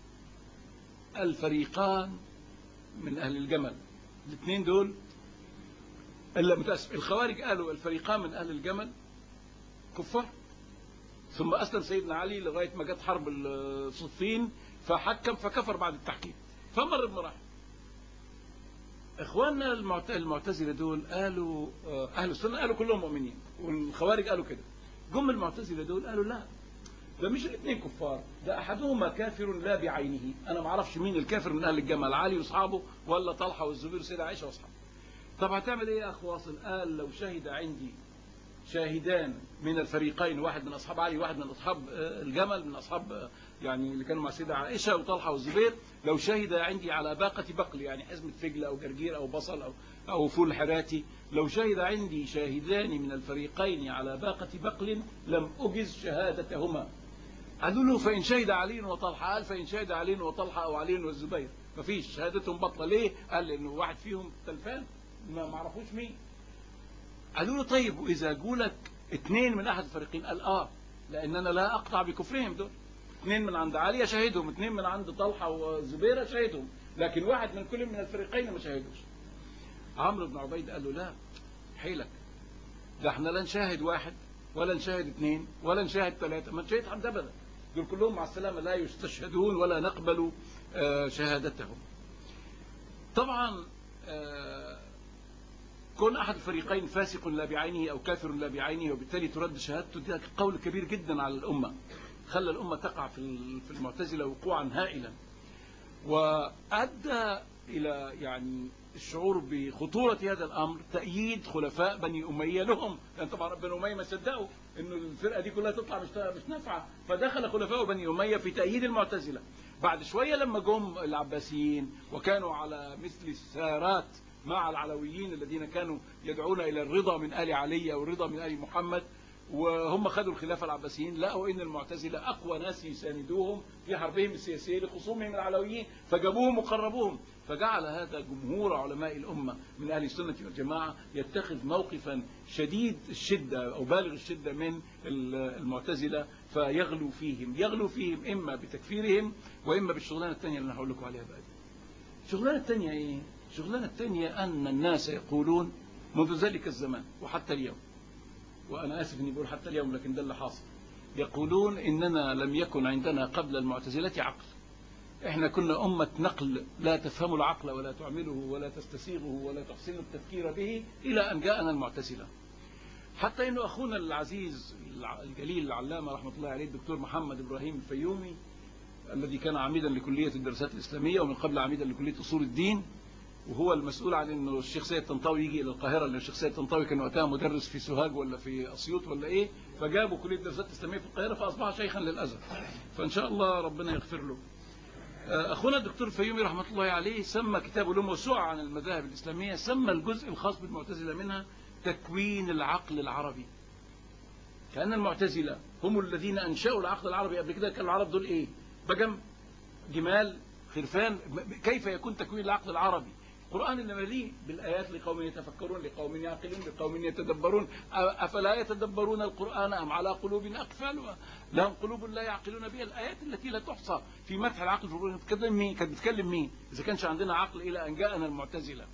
A: الفريقان من أهل الجمل الاثنين دول الا متاسف الخوارج قالوا الفريقان من اهل الجمل كفار ثم اسلم سيدنا علي لغايه ما جت حرب الصفين فحكم فكفر بعد التحكيم فمر بمراحل اخواننا المعتزله دول قالوا اهل السنه قالوا كلهم مؤمنين والخوارج قالوا كده جم المعتزله دول قالوا لا ده مش الاثنين كفار ده احدهما كافر لا بعينه انا ما اعرفش مين الكافر من اهل الجمل علي واصحابه ولا طلحه والزبير وسيدة عائشه واصحابه طب هتعمل ايه يا اخ واصل قال لو شهد عندي شاهدان من الفريقين واحد من اصحاب علي واحد من اصحاب الجمل من اصحاب يعني اللي كانوا مع السيده عائشه وطلحه والزبير لو شهد عندي على باقه بقل يعني حزمه فجل او جرجير او بصل او او فول حراتي لو شهد عندي شاهدان من الفريقين على باقه بقل لم اجز شهادتهما قالوا له فان شهد علي وطلحه قال فان شهد علي وطلحه او علي والزبير مفيش شهادتهم بطله ليه؟ قال لانه واحد فيهم تلفان ما معرفوش مين قالوا له طيب واذا جولك اثنين من احد الفريقين قال اه لان انا لا اقطع بكفرهم دول اثنين من عند علي شهدهم اثنين من عند طلحه وزبير شهدهم لكن واحد من كل من الفريقين ما شهدوش عمرو بن عبيد قال له لا حيلك ده احنا لا نشاهد واحد ولا نشاهد اثنين ولا نشاهد ثلاثه ما نشاهد حد ابدا دول كلهم مع السلامه لا يستشهدون ولا نقبل آه شهادتهم طبعا آه كون أحد الفريقين فاسق لا بعينه أو كافر لا بعينه وبالتالي ترد شهادته ده قول كبير جدا على الأمة خلى الأمة تقع في المعتزلة وقوعا هائلا وأدى إلى يعني الشعور بخطورة هذا الأمر تأييد خلفاء بني أمية لهم لأن طبعا بني أمية ما صدقوا إنه الفرقة دي كلها تطلع مش مش نافعة فدخل خلفاء بني أمية في تأييد المعتزلة بعد شوية لما جم العباسيين وكانوا على مثل السارات مع العلويين الذين كانوا يدعون إلى الرضا من آل علي أو الرضا من آل محمد وهم خدوا الخلافة العباسيين لقوا ان المعتزلة اقوى ناس يساندوهم في حربهم السياسية لخصومهم العلويين فجابوهم وقربوهم فجعل هذا جمهور علماء الأمة من أهل السنة والجماعة يتخذ موقفا شديد الشدة أو بالغ الشدة من المعتزلة فيغلو فيهم يغلو فيهم إما بتكفيرهم وإما بالشغلانة الثانية اللي أنا هقول لكم عليها بعد الشغلانة الثانية إيه؟ الشغلانة الثانية أن الناس يقولون منذ ذلك الزمان وحتى اليوم وأنا آسف أني بقول حتى اليوم لكن ده اللي حاصل يقولون إننا لم يكن عندنا قبل المعتزلة عقل احنا كنا أمة نقل لا تفهم العقل ولا تعمله ولا تستسيغه ولا تحسن التفكير به إلى أن جاءنا المعتزلة حتى أنه أخونا العزيز الجليل العلامة رحمة الله عليه الدكتور محمد إبراهيم الفيومي الذي كان عميدا لكلية الدراسات الإسلامية ومن قبل عميدا لكلية أصول الدين وهو المسؤول عن انه الشيخ سيد طنطاوي يجي الى القاهره لان الشيخ سيد طنطاوي كان وقتها مدرس في سوهاج ولا في اسيوط ولا ايه فجابوا كليه الدراسات الاسلاميه في القاهره فاصبح شيخا للازهر فان شاء الله ربنا يغفر له أخونا الدكتور الفيومي رحمة الله عليه سمى كتابه له موسوعة عن المذاهب الإسلامية سمى الجزء الخاص بالمعتزلة منها تكوين العقل العربي كأن المعتزلة هم الذين أنشأوا العقل العربي قبل كده كان العرب دول إيه بجم جمال خرفان كيف يكون تكوين العقل العربي القرآن إنما ليه بالآيات لقوم يتفكرون لقوم يعقلون لقوم يتدبرون أفلا يتدبرون القرآن أم على قلوب أقفالها لهم قلوب لا يعقلون بها الآيات التي لا تحصى في مدح العقل في القرآن بتكلم مين كانت بتكلم مين إذا كانش عندنا عقل إلى أن جاءنا المعتزلة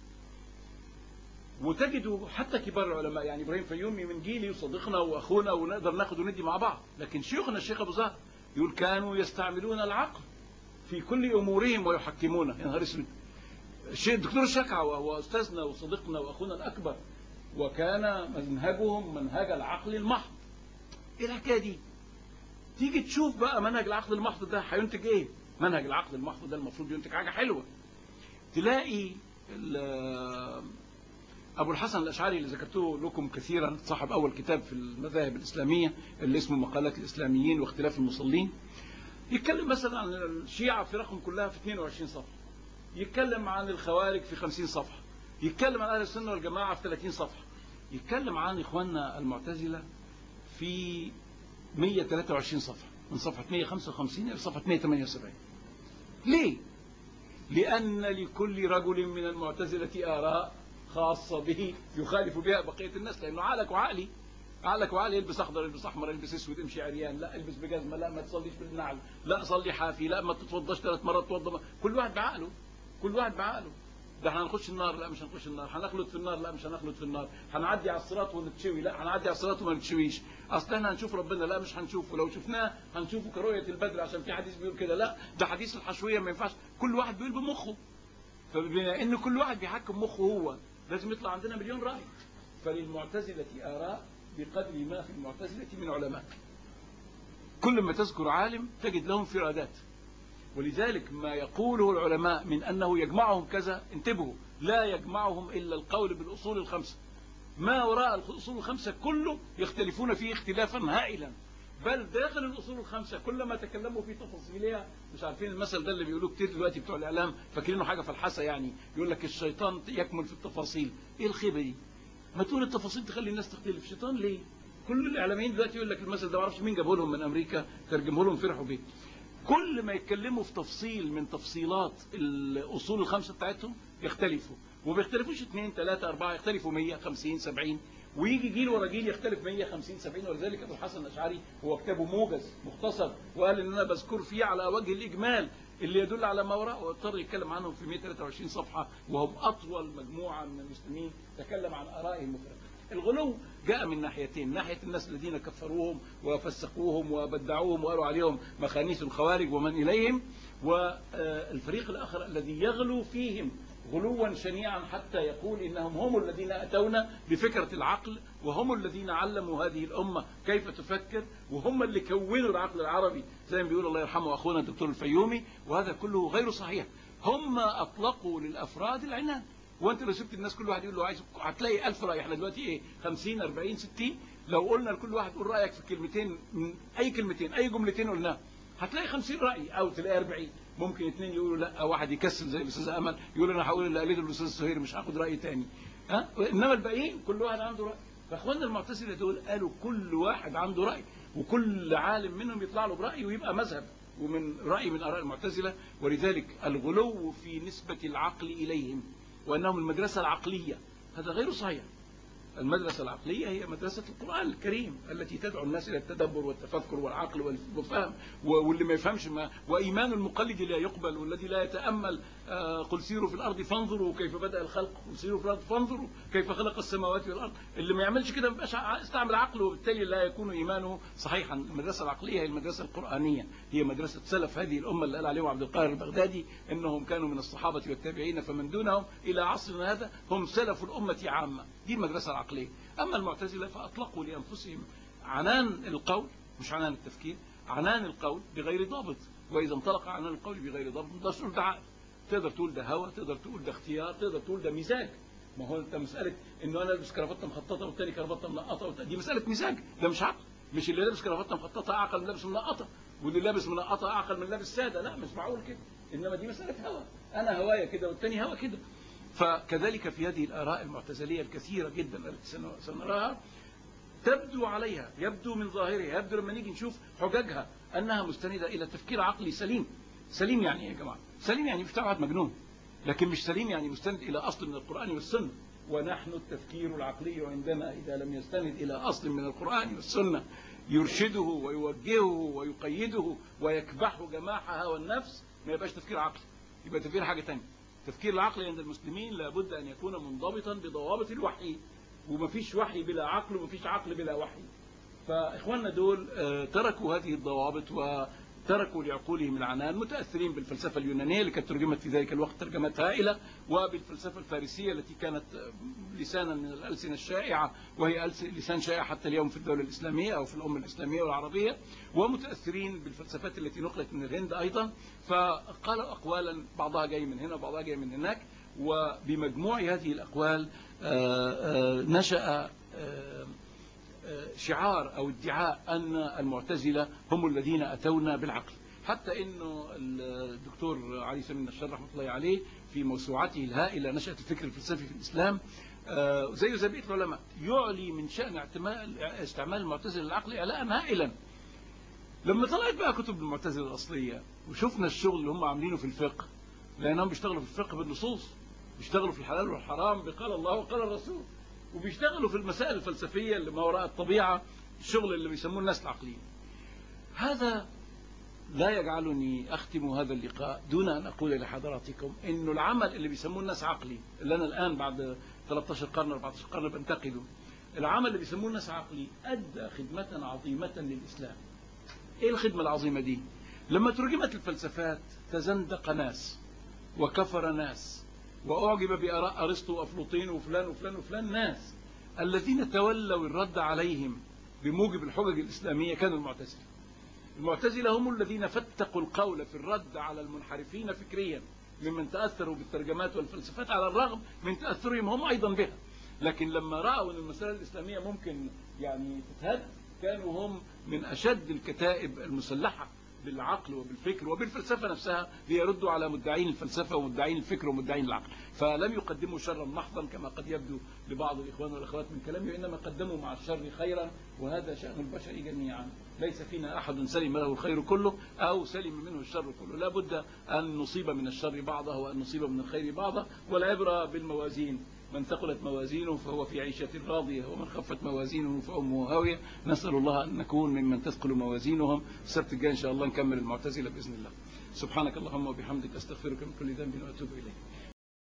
A: وتجدوا حتى كبار العلماء يعني إبراهيم فيومي من جيلي وصديقنا وأخونا ونقدر ناخد وندي مع بعض لكن شيخنا الشيخ أبو زهر يقول كانوا يستعملون العقل في كل أمورهم ويحكمونه يا نهار اسود الشيخ الدكتور الشكعة وهو أستاذنا وصديقنا وأخونا الأكبر وكان منهجهم منهج العقل المحض إيه الحكاية دي تيجي تشوف بقى منهج العقل المحض ده هينتج إيه منهج العقل المحض ده المفروض ينتج حاجة حلوة تلاقي أبو الحسن الأشعري اللي ذكرته لكم كثيرا صاحب أول كتاب في المذاهب الإسلامية اللي اسمه مقالات الإسلاميين واختلاف المصلين يتكلم مثلا عن الشيعة فرقهم كلها في 22 صفحة يتكلم عن الخوارج في 50 صفحة يتكلم عن أهل السنة والجماعة في 30 صفحة يتكلم عن إخواننا المعتزلة في 123 صفحة من صفحة 155 إلى صفحة 178 ليه؟ لأن لكل رجل من المعتزلة آراء خاصة به يخالف بها بقية الناس لأنه عقلك وعقلي عقلك وعقلي البس أخضر البس أحمر البس أسود امشي عريان لا البس بجزمة لا ما تصليش بالنعل لا صلي حافي لا ما تتوضاش ثلاث مرات توضى كل واحد بعقله كل واحد بعقله ده احنا هنخش النار لا مش هنخش النار هنخلد في النار لا مش هنخلد في النار هنعدي على الصراط ونتشوي لا هنعدي على الصراط وما نتشويش اصل احنا هنشوف ربنا لا مش هنشوفه لو شفناه هنشوفه كرؤيه البدر عشان في حديث بيقول كده لا ده حديث الحشويه ما ينفعش كل واحد بيقول بمخه فبما ان كل واحد بيحكم مخه هو لازم يطلع عندنا مليون راي فللمعتزله اراء بقدر ما في المعتزله من علماء كل ما تذكر عالم تجد لهم فرادات ولذلك ما يقوله العلماء من أنه يجمعهم كذا انتبهوا لا يجمعهم إلا القول بالأصول الخمسة ما وراء الأصول الخمسة كله يختلفون فيه اختلافا هائلا بل داخل الأصول الخمسة كلما تكلموا في تفاصيلها مش عارفين المثل ده اللي بيقولوه كتير دلوقتي بتوع الإعلام فاكرينه حاجة فلحسة يعني يقول لك الشيطان يكمن في التفاصيل إيه الخيبة دي ما تقول التفاصيل تخلي الناس تختلف شيطان ليه كل الإعلاميين دلوقتي يقول لك المثل ده ما اعرفش مين جابه لهم من أمريكا ترجمه لهم فرحوا بيه كل ما يتكلموا في تفصيل من تفصيلات الأصول الخمسة بتاعتهم يختلفوا وما بيختلفوش اثنين ثلاثة أربعة يختلفوا 100 50 70 ويجي جيل ورا جيل يختلف 100 50 70 ولذلك أبو الحسن الأشعري هو كتابه موجز مختصر وقال إن أنا بذكر فيه على وجه الإجمال اللي يدل على ما وراءه واضطر يتكلم عنهم في 123 صفحة وهم أطول مجموعة من المسلمين تكلم عن آرائهم المفرقة الغلو جاء من ناحيتين ناحية الناس الذين كفروهم وفسقوهم وبدعوهم وقالوا عليهم مخانيث الخوارج ومن إليهم والفريق الآخر الذي يغلو فيهم غلوا شنيعا حتى يقول إنهم هم الذين أتونا بفكرة العقل وهم الذين علموا هذه الأمة كيف تفكر وهم اللي كونوا العقل العربي زي ما بيقول الله يرحمه أخونا الدكتور الفيومي وهذا كله غير صحيح هم أطلقوا للأفراد العنان وانت لو سبت الناس كل واحد يقول له عايز هتلاقي 1000 رأي احنا دلوقتي ايه 50 40 60 لو قلنا لكل واحد قول رأيك في كلمتين من اي كلمتين اي جملتين قلناها هتلاقي 50 رأي او تلاقي 40 ممكن اثنين يقولوا لا واحد يكسل زي الاستاذ امل يقول انا هقول اللي قالته الاستاذ سهير مش هاخد رأي تاني ها انما الباقيين كل واحد عنده رأي فاخواننا المعتزله دول قالوا كل واحد عنده رأي وكل عالم منهم يطلع له برأي ويبقى مذهب ومن رأي من آراء المعتزلة ولذلك الغلو في نسبة العقل إليهم وأنهم المدرسة العقلية هذا غير صحيح المدرسة العقلية هي مدرسة القرآن الكريم التي تدعو الناس إلى التدبر والتفكر والعقل والفهم واللي ما يفهمش ما وإيمان المقلد لا يقبل والذي لا يتأمل آه، قل سيروا في الأرض فانظروا كيف بدأ الخلق قل سيروا في الأرض فانظروا كيف خلق السماوات والأرض اللي ما يعملش كده ما استعمل عقله وبالتالي لا يكون إيمانه صحيحا المدرسة العقلية هي المدرسة القرآنية هي مدرسة سلف هذه الأمة اللي قال عليهم عبد القاهر البغدادي إنهم كانوا من الصحابة والتابعين فمن دونهم إلى عصرنا هذا هم سلف الأمة عامة دي المدرسة العقلية أما المعتزلة فأطلقوا لأنفسهم عنان القول مش عنان التفكير عنان القول بغير ضابط وإذا انطلق عنان القول بغير ضابط ده شرط عقل تقدر تقول ده هوى تقدر تقول ده اختيار تقدر تقول ده مزاج ما هو انت مسألة انه انا البس كرافته مخططة والتاني كرافته منقطة دي مسألة مزاج ده مش عقل مش اللي لابس كرافته مخططة اعقل من لابس منقطة واللي لابس منقطة اعقل من لابس سادة لا مش معقول كده انما دي مسألة هوى انا هوايا كده والتاني هوى كده فكذلك في هذه الآراء المعتزلية الكثيرة جدا التي سنراها تبدو عليها يبدو من ظاهرها يبدو لما نيجي نشوف حججها أنها مستندة إلى تفكير عقلي سليم سليم يعني إيه يا جماعة سليم يعني مش واحد مجنون لكن مش سليم يعني مستند إلى أصل من القرآن والسنة ونحن التفكير العقلي عندنا إذا لم يستند إلى أصل من القرآن والسنة يرشده ويوجهه ويقيده ويكبحه جماح هوى النفس ما يبقاش تفكير عقلي يبقى تفكير حاجة تانية التفكير العقلي عند المسلمين لابد أن يكون منضبطا بضوابط الوحي ومفيش وحي بلا عقل ومفيش عقل بلا وحي فإخواننا دول آه، تركوا هذه الضوابط وتركوا لعقولهم العنان متأثرين بالفلسفة اليونانية اللي كانت ترجمت في ذلك الوقت ترجمات هائلة وبالفلسفة الفارسية التي كانت لسانا من الألسنة الشائعة وهي لسان شائع حتى اليوم في الدولة الإسلامية أو في الأمة الإسلامية والعربية ومتأثرين بالفلسفات التي نقلت من الهند أيضا فقالوا أقوالا بعضها جاي من هنا وبعضها جاي من هناك وبمجموع هذه الأقوال آه، آه، نشأ آه، شعار أو ادعاء أن المعتزلة هم الذين أتونا بالعقل حتى انه الدكتور علي سمين النشار رحمه الله عليه في موسوعته الهائله نشاه الفكر الفلسفي في الاسلام زي زي بقيه العلماء يعلي من شان استعمال المعتزله العقلي اعلاء هائلا لما طلعت بقى كتب المعتزله الاصليه وشفنا الشغل اللي هم عاملينه في الفقه لانهم بيشتغلوا في الفقه بالنصوص بيشتغلوا في الحلال والحرام بقال الله وقال الرسول وبيشتغلوا في المسائل الفلسفيه اللي ما وراء الطبيعه الشغل اللي بيسموه الناس العقليين هذا لا يجعلني أختم هذا اللقاء دون أن أقول لحضراتكم أن العمل اللي بيسموه الناس عقلي اللي أنا الآن بعد 13 قرن 14 قرن بنتقده العمل اللي بيسموه الناس عقلي أدى خدمة عظيمة للإسلام إيه الخدمة العظيمة دي لما ترجمت الفلسفات تزندق ناس وكفر ناس وأعجب بآراء أرسطو وأفلوطين وفلان وفلان وفلان ناس الذين تولوا الرد عليهم بموجب الحجج الإسلامية كانوا المعتزلة المعتزلة هم الذين فتقوا القول في الرد على المنحرفين فكريا ممن تأثروا بالترجمات والفلسفات على الرغم من تأثرهم هم أيضا بها لكن لما رأوا أن المسألة الإسلامية ممكن يعني تتهد كانوا هم من أشد الكتائب المسلحة بالعقل وبالفكر وبالفلسفة نفسها ليردوا على مدعين الفلسفة ومدعين الفكر ومدعين العقل فلم يقدموا شرا محضا كما قد يبدو لبعض الإخوان والأخوات من كلامه إنما قدموا مع الشر خيرا وهذا شأن البشر جميعا ليس فينا أحد سلم له الخير كله أو سلم منه الشر كله لا بد أن نصيب من الشر بعضه وأن نصيب من الخير بعضه والعبرة بالموازين من ثقلت موازينه فهو في عيشة راضية ومن خفت موازينه فأمه هاوية نسأل الله أن نكون ممن تثقل موازينهم السبت الجاي إن شاء الله نكمل المعتزلة بإذن الله سبحانك اللهم وبحمدك أستغفرك من كل ذنب وأتوب إليك